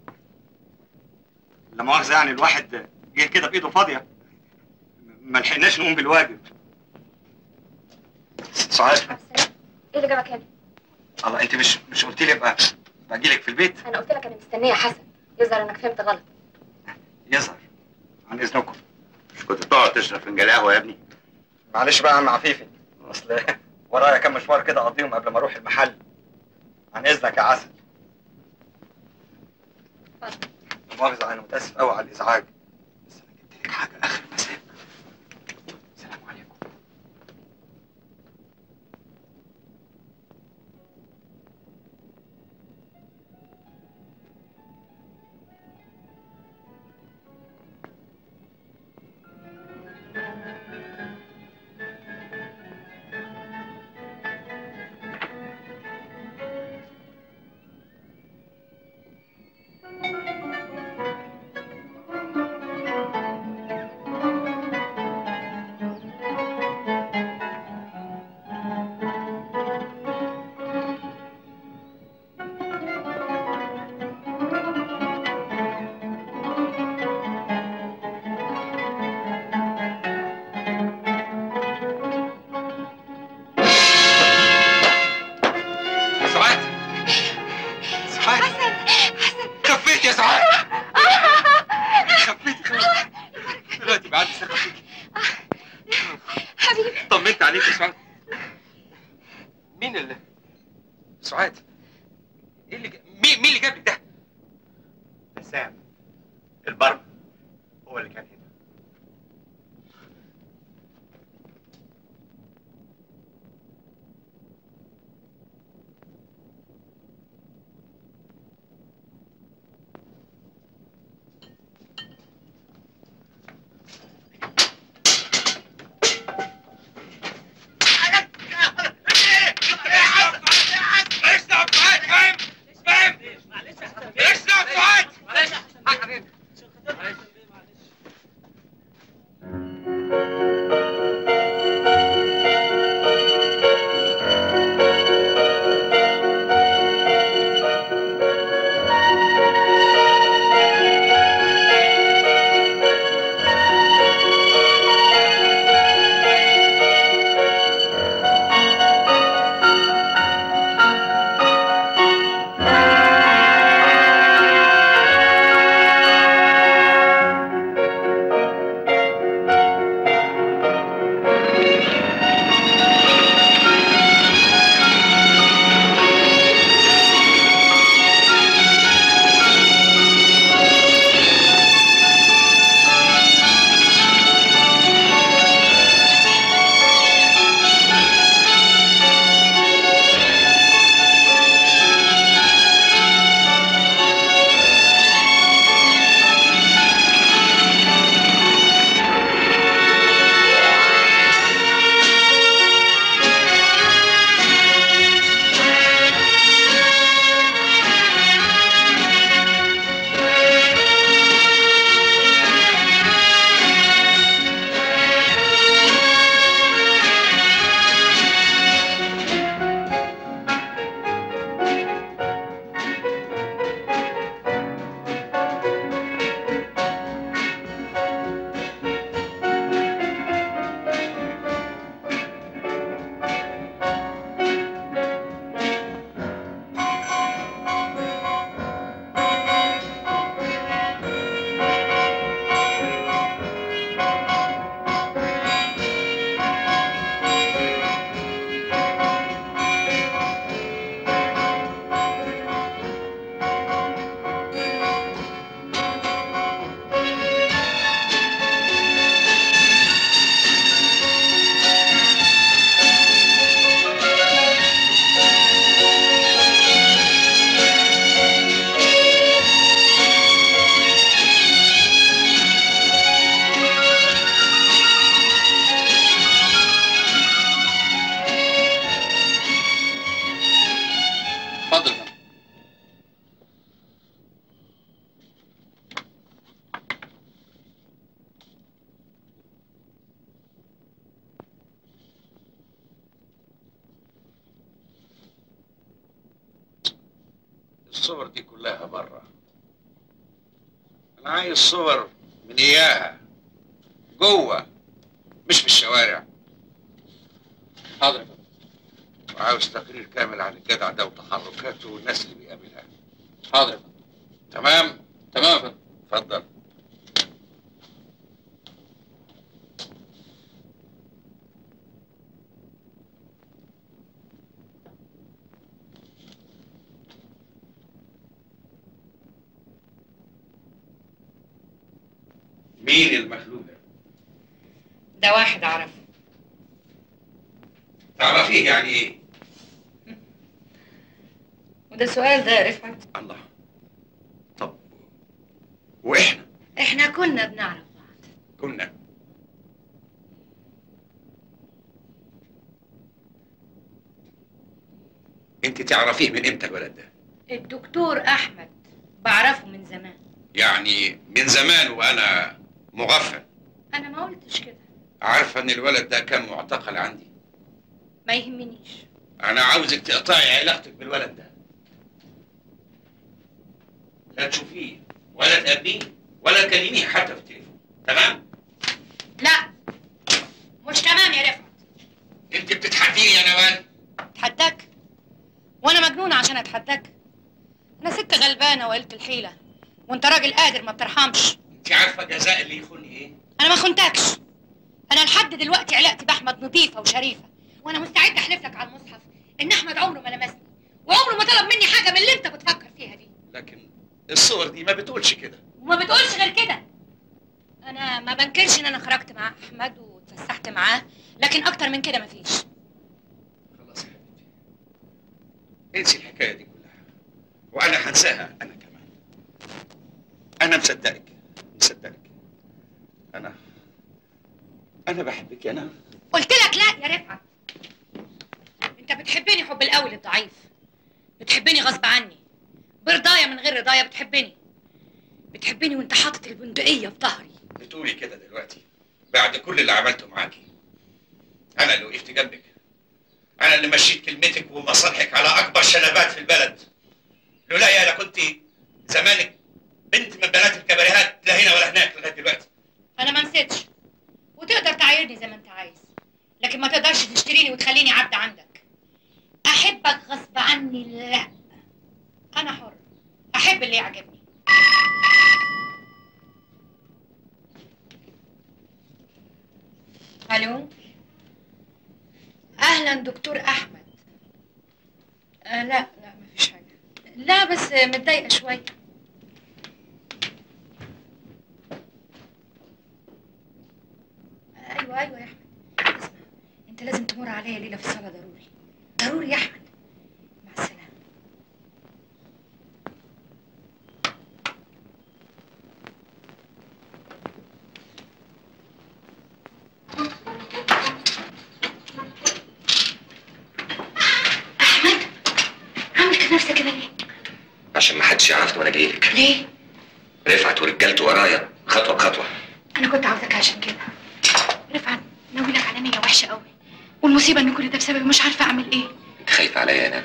لا مؤاخذه يعني الواحد جه كده بايده فاضيه ما لحقناش نقوم بالواجب ست ساعات ايه اللي جابك هنا؟ الله انت مش مش قلت لي ابقى باجي لك في البيت انا قلت لك انا مستنيه حسن يظهر انك فهمت غلط يظهر عن اذنكم مش كنت تقعد تشرب فنجان قهوه يا ابني معلش بقى يا عم عفيفي اصل ورايا كام مشوار كده اقضيهم قبل ما اروح المحل عن اذنك يا عسل لا مؤاخذة انا متاسف قوي على الازعاج بس انا جبت لك حاجه اخر مساء سلام عليكم سعاد سعاد حسن حسن خفيت يا سعاد خفيت خلاص دلوقتي بعد الثقة فيك حبيبي طمنت عليك يا سعاد مين اللي سعاد ايه اللي جا... مين مين اللي جاب لك ده؟ سام البرم هو اللي كان هنا اشرب سعاد فاهم؟ فاهم؟ اشرب سعاد الصور دي كلها بره انا عايز صور من اياها جوه مش في الشوارع حاضر وعاوز تقرير كامل عن الجدع ده وتحركاته والناس اللي بيقابلها حاضر تمام تمام يا فندم اتفضل مين المخلوق ده؟ ده واحد اعرفه تعرفيه يعني ايه؟ وده سؤال ده يا رفعت الله طب واحنا احنا كنا بنعرف كنا انت تعرفيه من امتى الولد ده؟ الدكتور احمد بعرفه من زمان يعني من زمان وانا مغفل انا ما قلتش كده عارفه ان الولد ده كان معتقل عندي ما يهمنيش انا عاوزك تقطعي علاقتك بالولد ده لا تشوفيه ولا تقابليه ولا تكلميه حتى في التليفون تمام لا مش تمام يا رفعت انت بتتحديني يا نوال اتحداك وانا مجنونه عشان اتحداك انا ست غلبانه وقلت الحيله وانت راجل قادر ما بترحمش انت عارفه جزاء اللي يخوني ايه انا ما خنتكش انا لحد دلوقتي علاقتي باحمد نظيفه وشريفه وانا مستعد احلف لك على المصحف ان احمد عمره ما لمسني وعمره ما طلب مني حاجه من اللي انت بتفكر فيها دي لكن الصور دي ما بتقولش كده وما بتقولش غير كده انا ما بنكرش ان انا خرجت مع احمد واتفسحت معاه لكن اكتر من كده مفيش خلاص يا حبيبتي انسي الحكايه دي كلها وانا هنساها انا كمان انا مصدقك مصدقك انا انا بحبك يا انا قلت لك لا يا رفعت انت بتحبني حب الاول الضعيف بتحبني غصب عني برضايا من غير رضايا بتحبني بتحبني وانت حاطط البندقيه في ظهري بتقولي كده دلوقتي بعد كل اللي عملته معاكي انا اللي وقفت جنبك انا اللي مشيت كلمتك ومصالحك على اكبر شنبات في البلد لولا يا كنت زمانك بنت من بنات الكباريهات لا هنا ولا هناك لغايه دلوقتي انا ما نسيتش وتقدر تعايرني زي ما انت عايز لكن ما تقدرش تشتريني وتخليني عبد عندك احبك غصب عني لا انا حر احب اللي يعجبني الو اهلا دكتور احمد آه لا لا مفيش حاجه لا بس متضايقه شويه ايوه ايوه يا احمد اسمع انت لازم تمر عليا ليله في الصاله ضروري ضروري يا احمد مع السلامه عامل كده نفسك كده ليه؟ عشان ما حدش يعرفني وانا جاي لك ليه؟ رفعت ورجالته ورايا خطوه بخطوه انا كنت عاوزك عشان كده رفعت ناوي لك على نيه وحشه قوي والمصيبه ان كل ده بسببي مش عارفه اعمل ايه انت خايفه عليا يا نانا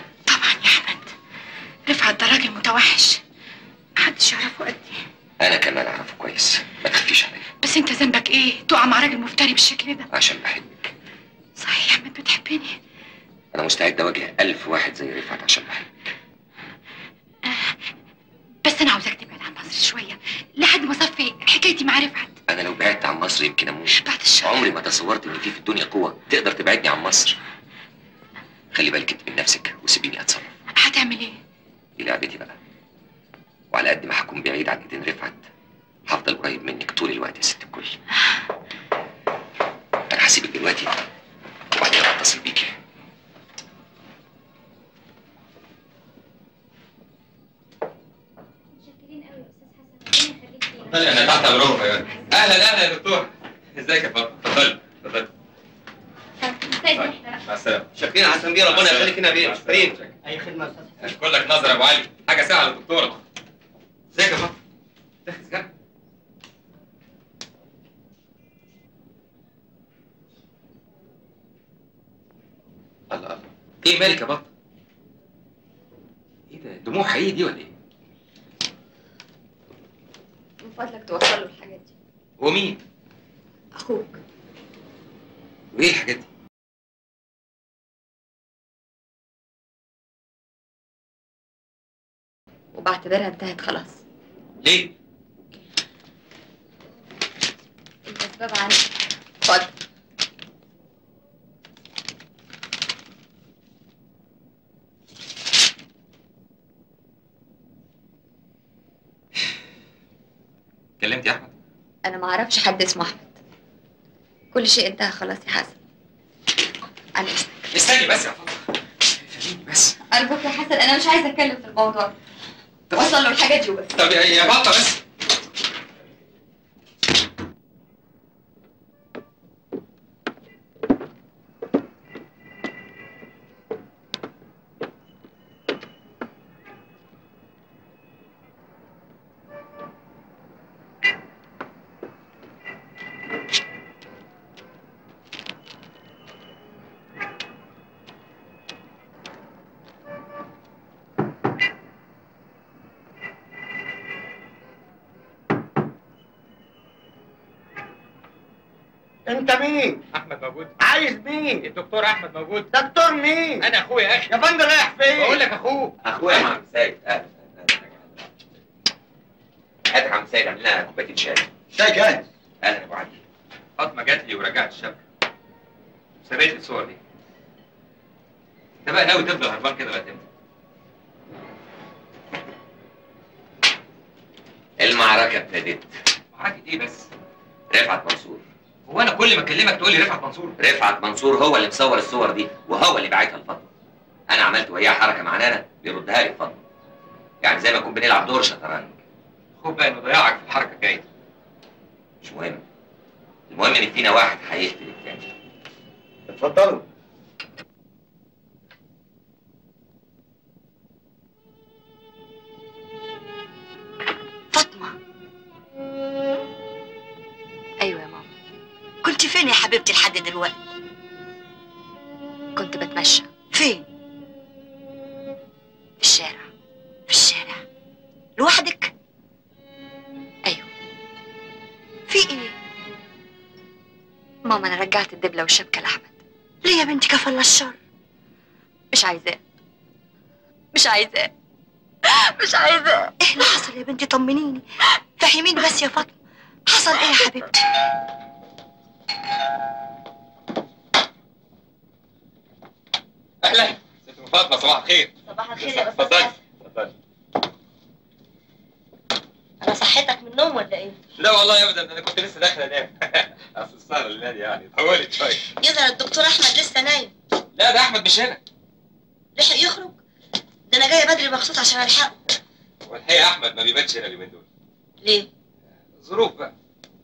رفعت ده راجل متوحش محدش يعرفه قدي انا كمان اعرفه كويس ما تخافيش عليا بس انت ذنبك ايه تقع مع راجل مفتري بالشكل ده عشان بحبك صحيح يا احمد بتحبني انا مستعد اواجه ألف واحد زي رفعت عشان بحبك بس انا عاوزك تبعد عن مصر شويه لحد ما اصفي حكايتي مع رفعت انا لو بعدت عن مصر يمكن اموت بعد الشر عمري ما تصورت ان في في الدنيا قوه تقدر تبعدني عن مصر خلي بالك انت من نفسك وسيبيني اتصرف هتعمل ايه دي لعبتي بقى وعلى قد ما هكون بعيد عن ايدين رفعت هفضل قريب منك طول الوقت يا ست الكل انا هسيبك دلوقتي وبعدين اتصل بيكي اتفضلي انا تحت امرهم يا جدع اهلا اهلا يا دكتور ازيك يا فاطمه اتفضلي اتفضلي مع السلامه شاكرين حسن بيه ربنا يخليك هنا بيه شاكرين اي خدمه يا استاذ اشكر لك نظر يا ابو علي حاجه سهله يا دكتوره ازيك يا فاطمه تاخد سجاره الله الله ايه مالك يا بطه؟ ايه ده دموع حقيقي دي ولا ايه؟ فضلك توصل له الحاجات دي ومين؟ اخوك وايه الحاجات دي؟ وبعتبرها انتهت خلاص ليه؟ الاسباب عندي اتفضل كلمت يا احمد؟ انا ما اعرفش حد اسمه احمد كل شيء انتهى خلاص يا حسن انا اسف استني بس يا فاطمه خليني بس ارجوك يا حسن انا مش عايزه اتكلم في الموضوع وصل له الحاجات دي وبس طب يا يا بطه بس انت مين؟ احمد موجود عايز مين؟ الدكتور احمد موجود دكتور مين؟ انا اخويا يا اخي يا فندم رايح فين؟ بقول لك اخوه اخويا يا عم سيد اهلا هات يا عم سيد اعمل لنا كوبايتين شاي شاي جاهز اهلا يا ابو علي فاطمه جات لي ورجعت الشبكه سابت لي الصور دي انت بقى ناوي تفضل هربان كده لغايه امتى؟ المعركه ابتدت معركه ايه بس؟ رفعت منصور هو انا كل ما اكلمك تقول لي رفعت منصور رفعت منصور هو اللي مصور الصور دي وهو اللي باعتها لفاطمه انا عملت وياه حركه مع نانا بيردها لي فاطمه يعني زي ما نكون بنلعب دور شطرنج خد بقى انه ضياعك في الحركه الجايه مش مهم المهم ان فينا واحد هيقتل التاني اتفضلوا فاطمه ايوه يا ماما كنت فين يا حبيبتي لحد دلوقتي كنت بتمشى فين في الشارع في الشارع لوحدك ايوه في ايه ماما انا رجعت الدبله والشبكه لاحمد ليه يا بنتي كفل الشر مش عايزاه مش عايزاه مش عايزاه ايه اللي حصل يا بنتي طمنيني فهميني بس يا فاطمه حصل ايه يا حبيبتي اهلا ست ام فاطمه صباح الخير صباح الخير يا استاذ اتفضلي حسن اتفضلي انا صحتك من النوم ولا ايه لا والله ابدا انا كنت لسه داخل انام اصل السهره اللي نادي يعني طولت شويه يظهر الدكتور احمد لسه نايم لا ده احمد مش هنا لحق يخرج ده انا جايه بدري مخصوص عشان الحقه والحقيقه احمد ما بيبانش هنا اليومين دول ليه ظروف بقى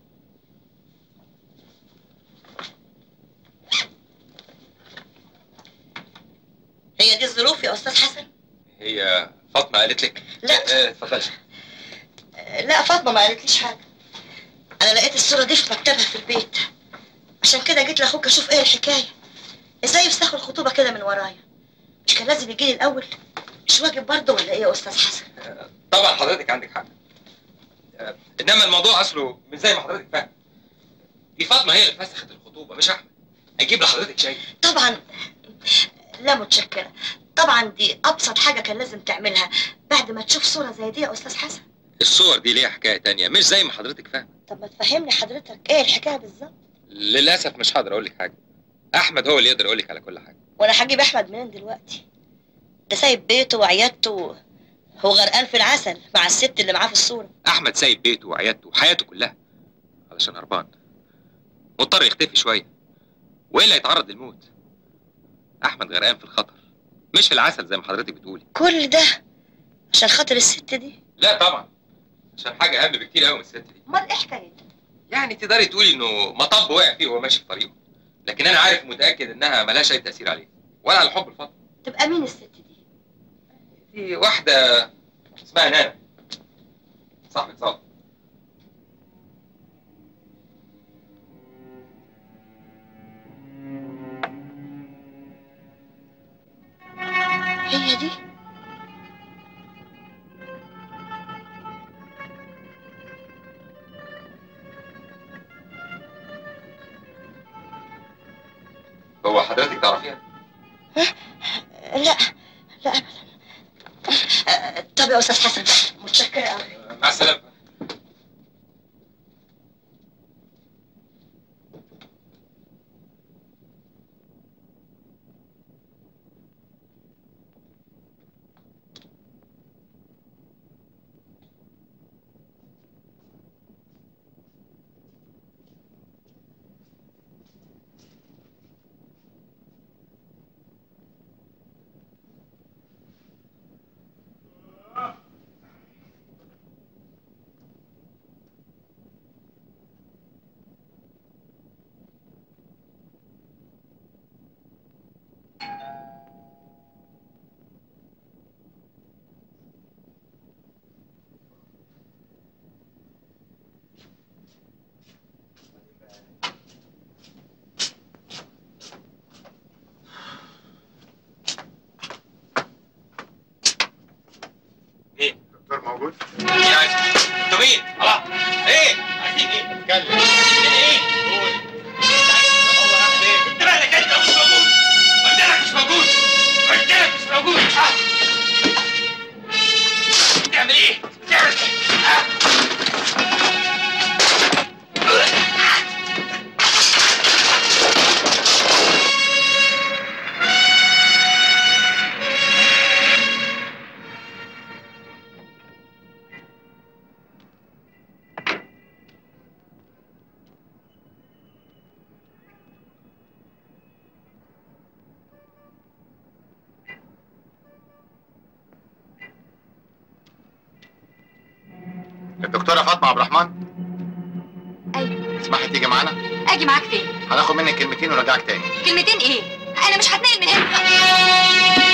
هي دي الظروف يا استاذ حسن هي فاطمه قالت لك لا. آه، اتفضلي لا فاطمه ما قالتليش حاجه انا لقيت الصوره دي في مكتبها في البيت عشان كده جيت لاخوك اشوف ايه الحكايه ازاي يفسخوا الخطوبه كده من ورايا مش كان لازم يجي لي الاول مش واجب برضه ولا ايه يا استاذ حسن طبعا حضرتك عندك حق آه، انما الموضوع اصله مش زي ما حضرتك فاهم دي فاطمه هي اللي فسخت الخطوبه مش احمد اجيب لحضرتك شاي طبعا لا متشكره طبعا دي ابسط حاجه كان لازم تعملها بعد ما تشوف صوره زي دي يا استاذ حسن الصور دي ليها حكايه تانية مش زي ما حضرتك فاهم طب ما تفهمني حضرتك ايه الحكايه بالظبط للاسف مش هقدر اقول لك حاجه احمد هو اللي يقدر يقول لك على كل حاجه وانا هجيب احمد منين دلوقتي ده سايب بيته وعيادته هو غرقان في العسل مع الست اللي معاه في الصوره احمد سايب بيته وعيادته وحياته كلها علشان هربان مضطر يختفي شويه والا يتعرض للموت احمد غرقان في الخطر مش في العسل زي ما حضرتك بتقولي كل ده عشان خاطر الست دي لا طبعا عشان حاجه اهم بكتير قوي من الست دي امال ايه حكايتها يعني تقدري تقولي انه مطب وقع فيه وهو ماشي في طريقه لكن انا عارف متاكد انها ملهاش اي تاثير عليه ولا على حب الفضل تبقى مين الست دي دي واحده اسمها نانا صاحبة صالح هي دي لا لا ابدا آه، طب يا استاذ حسن متشكره قوي مع السلامه الدكتور موجود؟ ايه عايز انتوا مين؟ الله ايه؟ عايزين ايه؟ اتكلم عايزين ايه؟ قول انت مالك انت مش موجود قلت لك مش موجود قلت لك مش موجود ها بتعمل ايه؟ بتعمل ايه؟ ها؟ الدكتورة فاطمة عبد الرحمن ايوه تسمحي تيجي معانا؟ اجي معاك فين هناخد منك كلمتين ونرجعك تاني كلمتين ايه انا مش هتنقل من هنا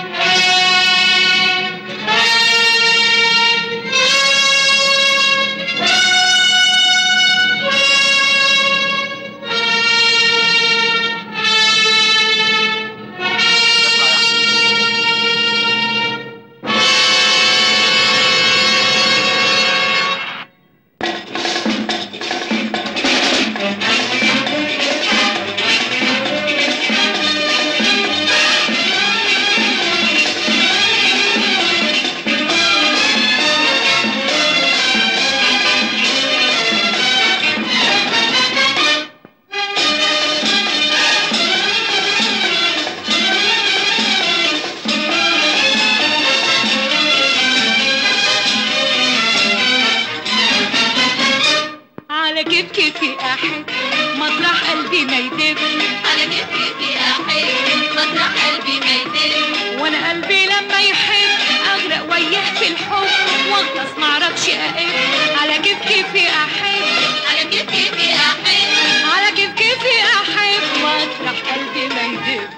على كيف كيفي احب مطرح قلبي ما يدب على كيف كيفي احب مطرح قلبي ما يدب وانا قلبي لما يحب اغرق وياه في الحب واغطس معرفش اقف على كيف كيفي احب على كيف كيفي احب على كيف كيفي احب مطرح قلبي ما يدب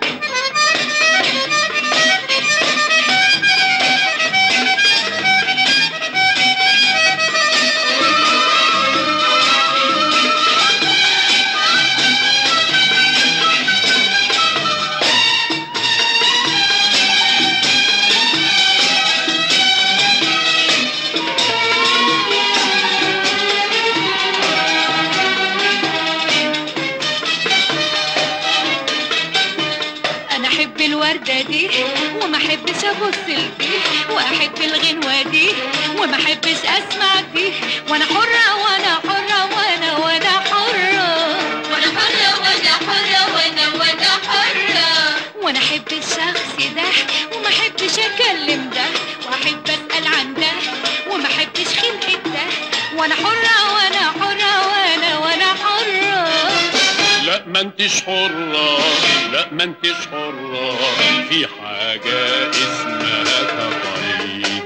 انا احب الوردة دي وما احبش ابص لدي واحب الغنوة دي وما احبش اسمع دي وانا حرة وانا حرة وانا وانا حرة وانا حرة وانا حرة وانا وانا حرة وانا احب الشخص ده وما احبش اكلم ده واحب اسال عن ده وما احبش خلقة ده وانا حرة وانا حرة وانا وانا حرة لا ما انتش حرة لا ما انتش حرة في حاجة اسمها تطريق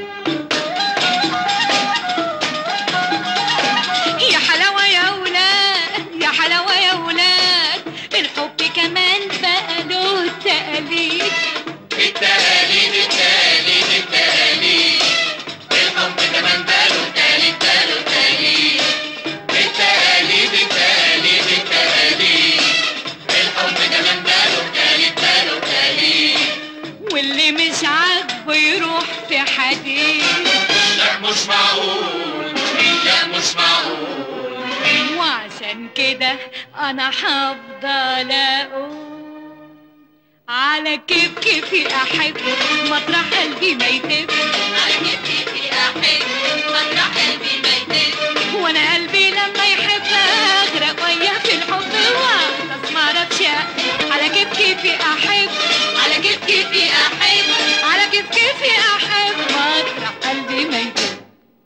يا حلاوة يا ولاد يا حلاوة يا ولاد الحب كمان بقى له تقاليد التقاليد التقاليد التقاليد الحب كمان باله تقاليد باله تقاليد التقاليد التقاليد التقاليد الحب كمان باله تقاليد باله تقاليد واللي مش عاجبه يروح في حديد لا مش معقول لا مش معقول وعشان كده انا هفضل اقول على كيف كيفي احب مطرح قلبي ما يتب على كيف كيفي احب مطرح قلبي ما يتب وانا قلبي لما يحب اغرق وياه في الحب واغطس ما اعرفش على كيف كيفي احب على كيف كيفي احب على كيف كيفي احب مطرح قلبي ما يتب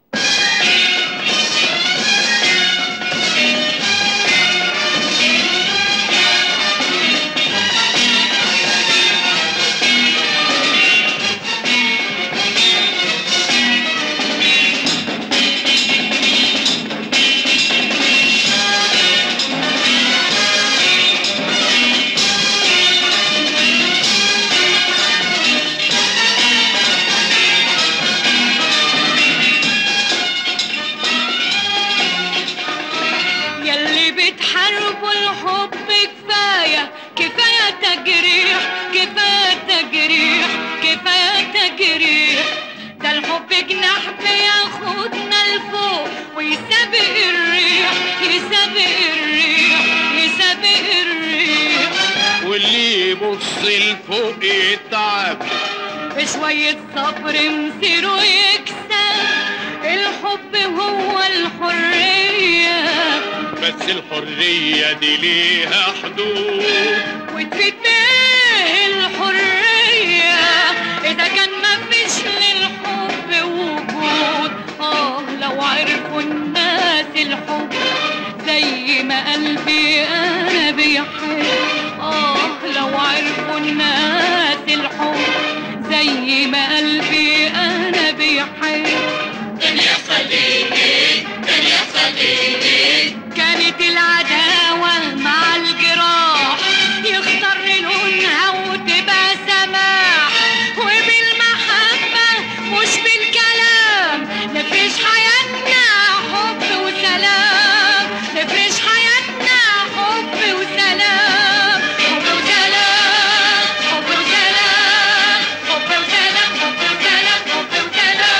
يلي بتحاربوا الحب كفاية كفاية تجريح كفاية تجريح كفاية تجريح ده الحب جناح بياخدنا لفوق ويسابق الريح يسابق الريح يسابق الريح واللي يبص لفوق يتعب بشوية صبر مصيره يكسب الحب هو الحرية بس الحرية دي ليها حدود وتفيد بيه الحرية إذا كان مفيش للحب وجود آه لو عرفوا الناس الحب زي ما قلبي أنا بيحب آه لو عرفوا الناس الحب زي ما قلبي أنا بيحب كان يحصل إيه كان يحصل إيه كانت العداوة مع الجراح يختار لونها وتبقى سماح وبالمحبة مش بالكلام نفرش حياتنا حب وسلام نفرش حياتنا حب وسلام حب وسلام حب وسلام حب وسلام حب وسلام حب وسلام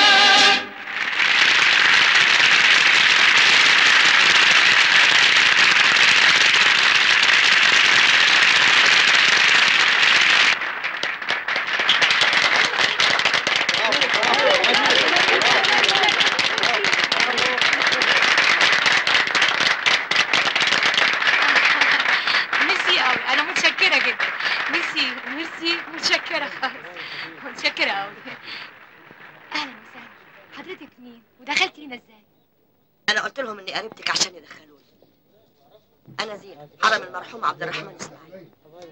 ميرسي قوي انا متشكره جدا ميرسي ميرسي متشكره خالص متشكره قوي اهلا وسهلا حضرتك مين ودخلتي هنا ازاي انا قلت لهم اني قريبتك عشان يدخلوني انا زينب حرم المرحوم عبد الرحمن اسماعيل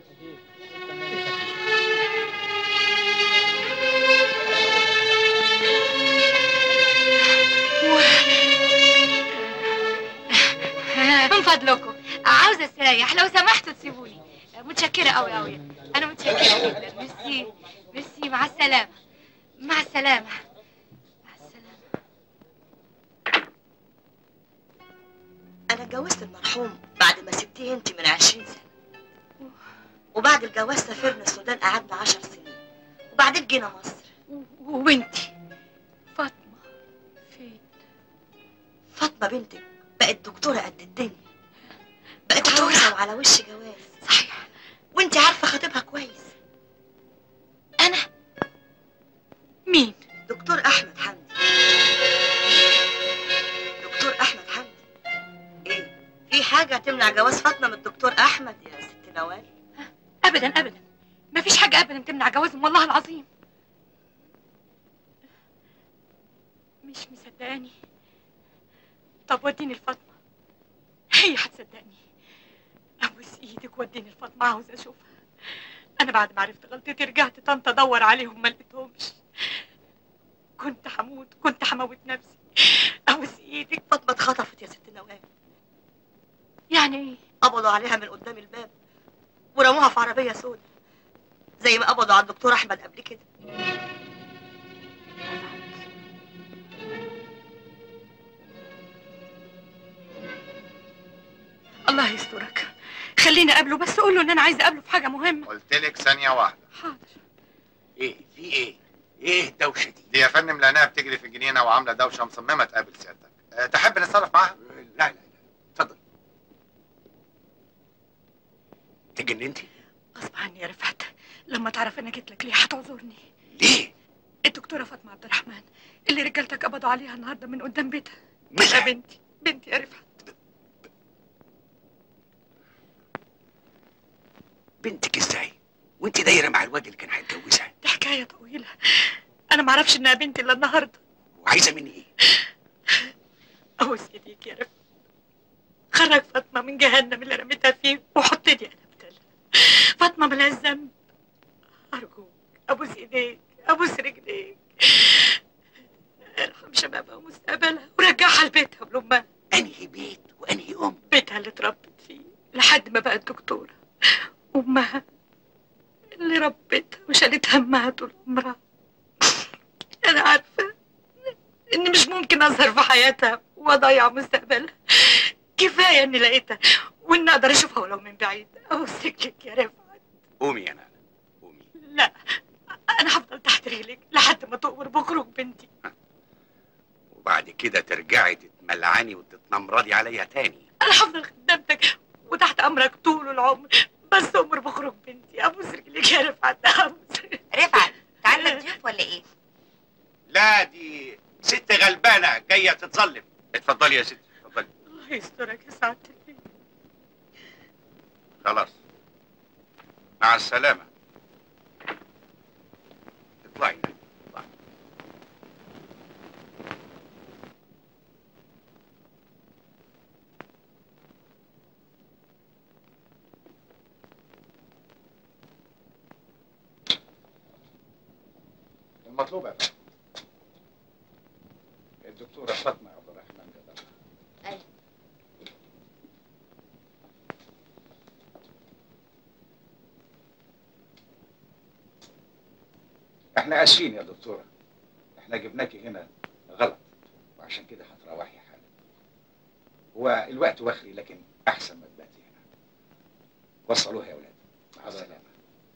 من فضلكم عاوزه استريح لو سمحتوا تسيبوني متشكره قوي قوي انا متشكره جدا ميرسي ميرسي مع السلامه مع السلامه انا اتجوزت المرحوم بعد ما سبتيه انت من عشرين سنة وبعد الجواز سافرنا السودان قعدنا عشر سنين وبعدين جينا مصر وانتي فاطمة بنتك بقت دكتورة قد الدنيا بقت عروسة وعلى وش جواز صحيح وانت عارفة خطيبها كويس انا مين دكتور احمد حمدي دكتور احمد حمدي ايه في حاجة تمنع جواز فاطمة من الدكتور احمد يا ست نوال ابدا ابدا مفيش حاجه ابدا تمنع جوازهم والله العظيم مش مصدقاني طب وديني لفاطمه هي هتصدقني ابوس ايدك وديني لفاطمه عاوز اشوفها انا بعد ما عرفت غلطتي رجعت طنطا ادور عليهم ما لقيتهمش كنت هموت كنت هموت نفسي ابوس ايدك فاطمة اتخطفت يا ست نوال يعني ايه قبضوا عليها من قدام الباب ورموها في عربية سوداء زي ما قبضوا على الدكتور احمد قبل كده الله يسترك خليني اقابله بس قول له ان انا عايزه اقابله في حاجه مهمه قلت لك ثانية واحدة حاضر ايه في ايه؟ ايه الدوشة دي؟ دي يا فندم لانها بتجري في الجنينة وعاملة دوشة مصممة تقابل سيادتك أه تحب نتصرف معاها؟ لا لا تجننتي غصب عني يا رفعت تعرف انا جيت لك ليه هتعذرني ليه؟ الدكتوره فاطمه عبد الرحمن اللي رجالتك قبضوا عليها النهارده من قدام بيتها ملا يا بنتي بنتي يا رفعت بنتك ازاي؟ وانت دايره مع الواد اللي كان هيتجوزها دي حكايه طويله انا ما اعرفش انها بنتي الا النهارده وعايزه مني ايه؟ ابوس ايديك يا رفعت خرج فاطمه من جهنم اللي رميتها فيه وحطني انا بدلها فاطمه ملهاش ذنب ارجوك ابوس ايديك ابوس رجليك ارحم شبابها ومستقبلها ورجعها لبيتها ولامها انهي بيت وانهي ام بيتها اللي اتربت فيه لحد ما بقت دكتوره امها اللي ربتها وشالت همها طول عمرها انا عارفه اني مش ممكن اظهر في حياتها واضيع مستقبلها كفايه اني لقيتها واني اقدر اشوفها ولو من بعيد ابوس رجلك يا رفعت قومي يا نانا لا انا هفضل تحت رجلك لحد ما تؤمر بخروج بنتي وبعد كده ترجعي تتملعني وتتنمرضي عليا تاني انا هفضل خدامتك وتحت امرك طول العمر بس امر بخروج بنتي ابوس رجلك يا رفعت ابوس رفعت عندك ضيوف ولا ايه؟ لا دي ست غلبانه جايه تتظلم اتفضلي يا ست اتفضلي الله يسترك يا سعاده البيت خلاص مع السلامه اطلعي اطلعي. المطلوب يا فندم. الدكتورة فاطمة عبد الرحمن جدع ايوه احنا اسفين يا دكتورة احنا جبناكي هنا غلط وعشان كده هتروحي حالك هو الوقت واخري لكن احسن ما تباتي هنا وصلوها يا ولاد مع السلامة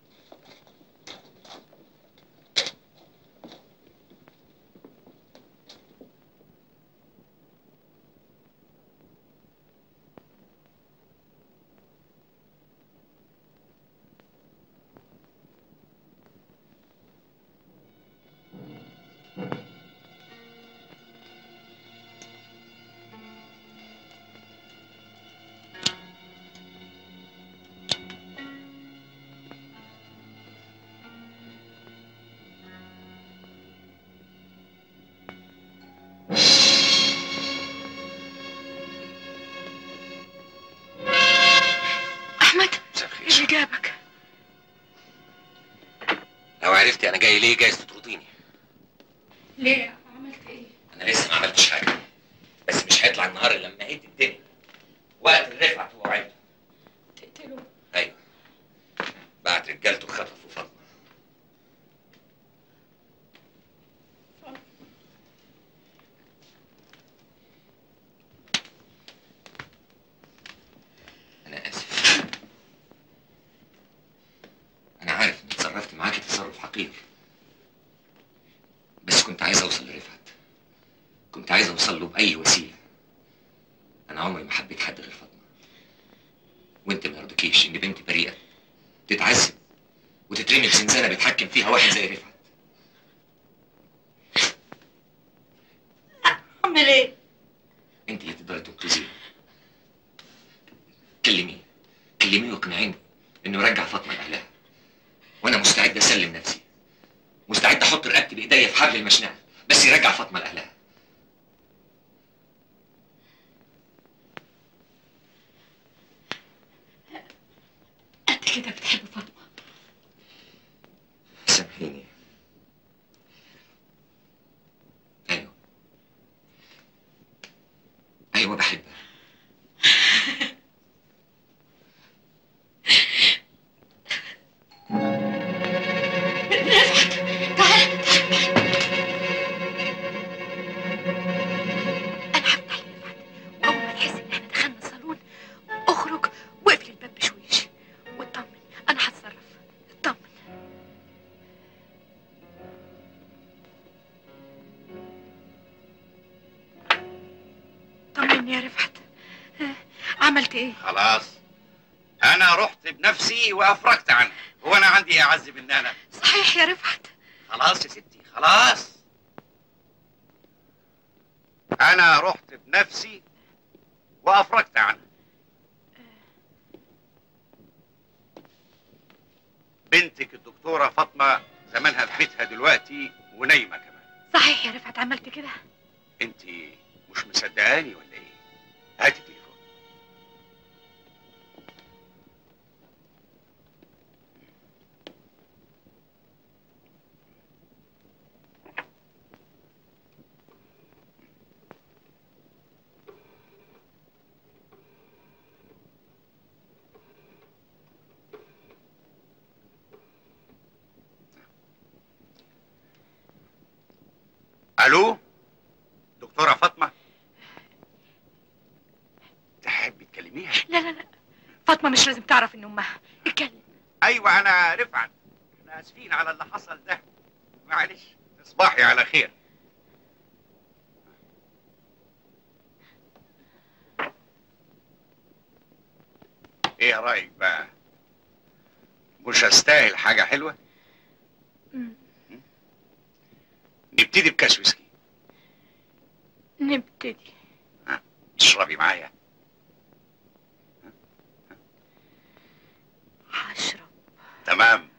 احمد ايه اللي جابك لو عرفتي انا جاي ليه جايز تطرديني ليه عملت ايه انا لسه ما عملتش حاجه بس مش هيطلع النهار الا لما اهد الدنيا وقت الرفعت هو وعيلته تقتله ايوه بعت رجالته خطفوا فاطمه انا اسف انا عارف اني اتصرفت معاكي تصرف حقير بس كنت عايز اوصل لرفعت كنت عايز اوصل له باي وسيله انا عمري ما حبيت حد غير فاطمه وانت ما يرضيكيش ان بنتي بريئه تتعذب وتترمي في زنزانه بيتحكم فيها واحد زي رفعت اعمل ايه انت اللي تقدري تنقذيه كلميه كلميه واقنعيني انه يرجع فاطمه لاهلها وانا مستعد اسلم نفسي مستعد احط رقبتي بايديا في حبل المشنقه بس يرجع فاطمه لاهلها قد كده بتحب فاطمه سامحيني ايوه ايوه بحبها رفعت تعال انا هفتح لرفعت واول ما تحس ان احنا دخلنا الصالون اخرج واقفل الباب بشويش واطمن انا هتصرف اطمن طمني يا رفعت ها، عملت ايه خلاص انا رحت بنفسي وافرجت عنها هو انا عندي ايه اعز من انا صحيح يا رفعت خلاص يا ستي خلاص انا رحت بنفسي وافرجت عنها بنتك الدكتوره فاطمه زمانها في بيتها دلوقتي ونايمه كمان صحيح يا رفعت عملت كده انت مش مصدقاني ولا ايه هاتي التليفون الو دكتوره فاطمه تحبي تكلميها لا لا لا فاطمه مش لازم تعرف ان امها اتكلم ايوه انا رفعت احنا اسفين على اللي حصل ده معلش تصبحي على خير ايه رايك بقى مش هستاهل حاجه حلوه مم. نبتدي بكاس ويسكي نبتدي تشربي معايا هشرب تمام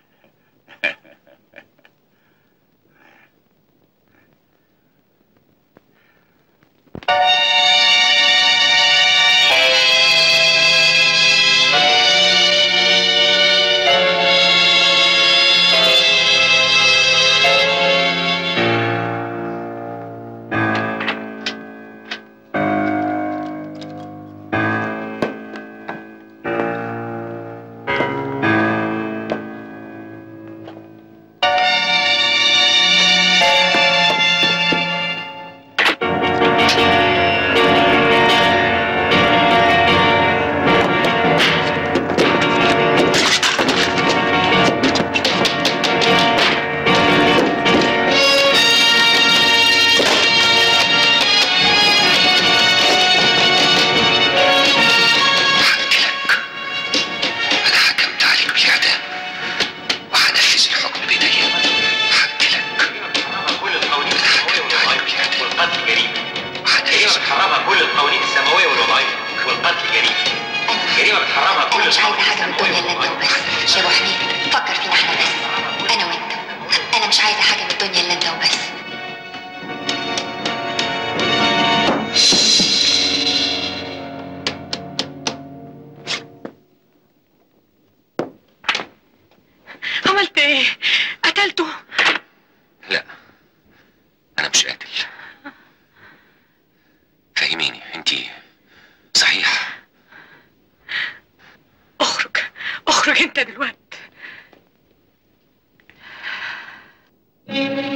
حكمت عليك بالإعدام وهنفذ الحكم بإيديا هقتلك والقتل جريمة جريمة بتحرمها كل القوانين السماوية والوضعية والقتل جريمة جريمة بتحرمها كل مش عايزه حاجه من الدنيا الا انت وبس يا ابو حميد فكر فينا احنا بس انا وانت انا مش عايزه حاجه من الدنيا الا انت وبس عملت ايه قتلته لا أنا مش قاتل فهميني أنت صحيح اخرج اخرج انت دلوقتي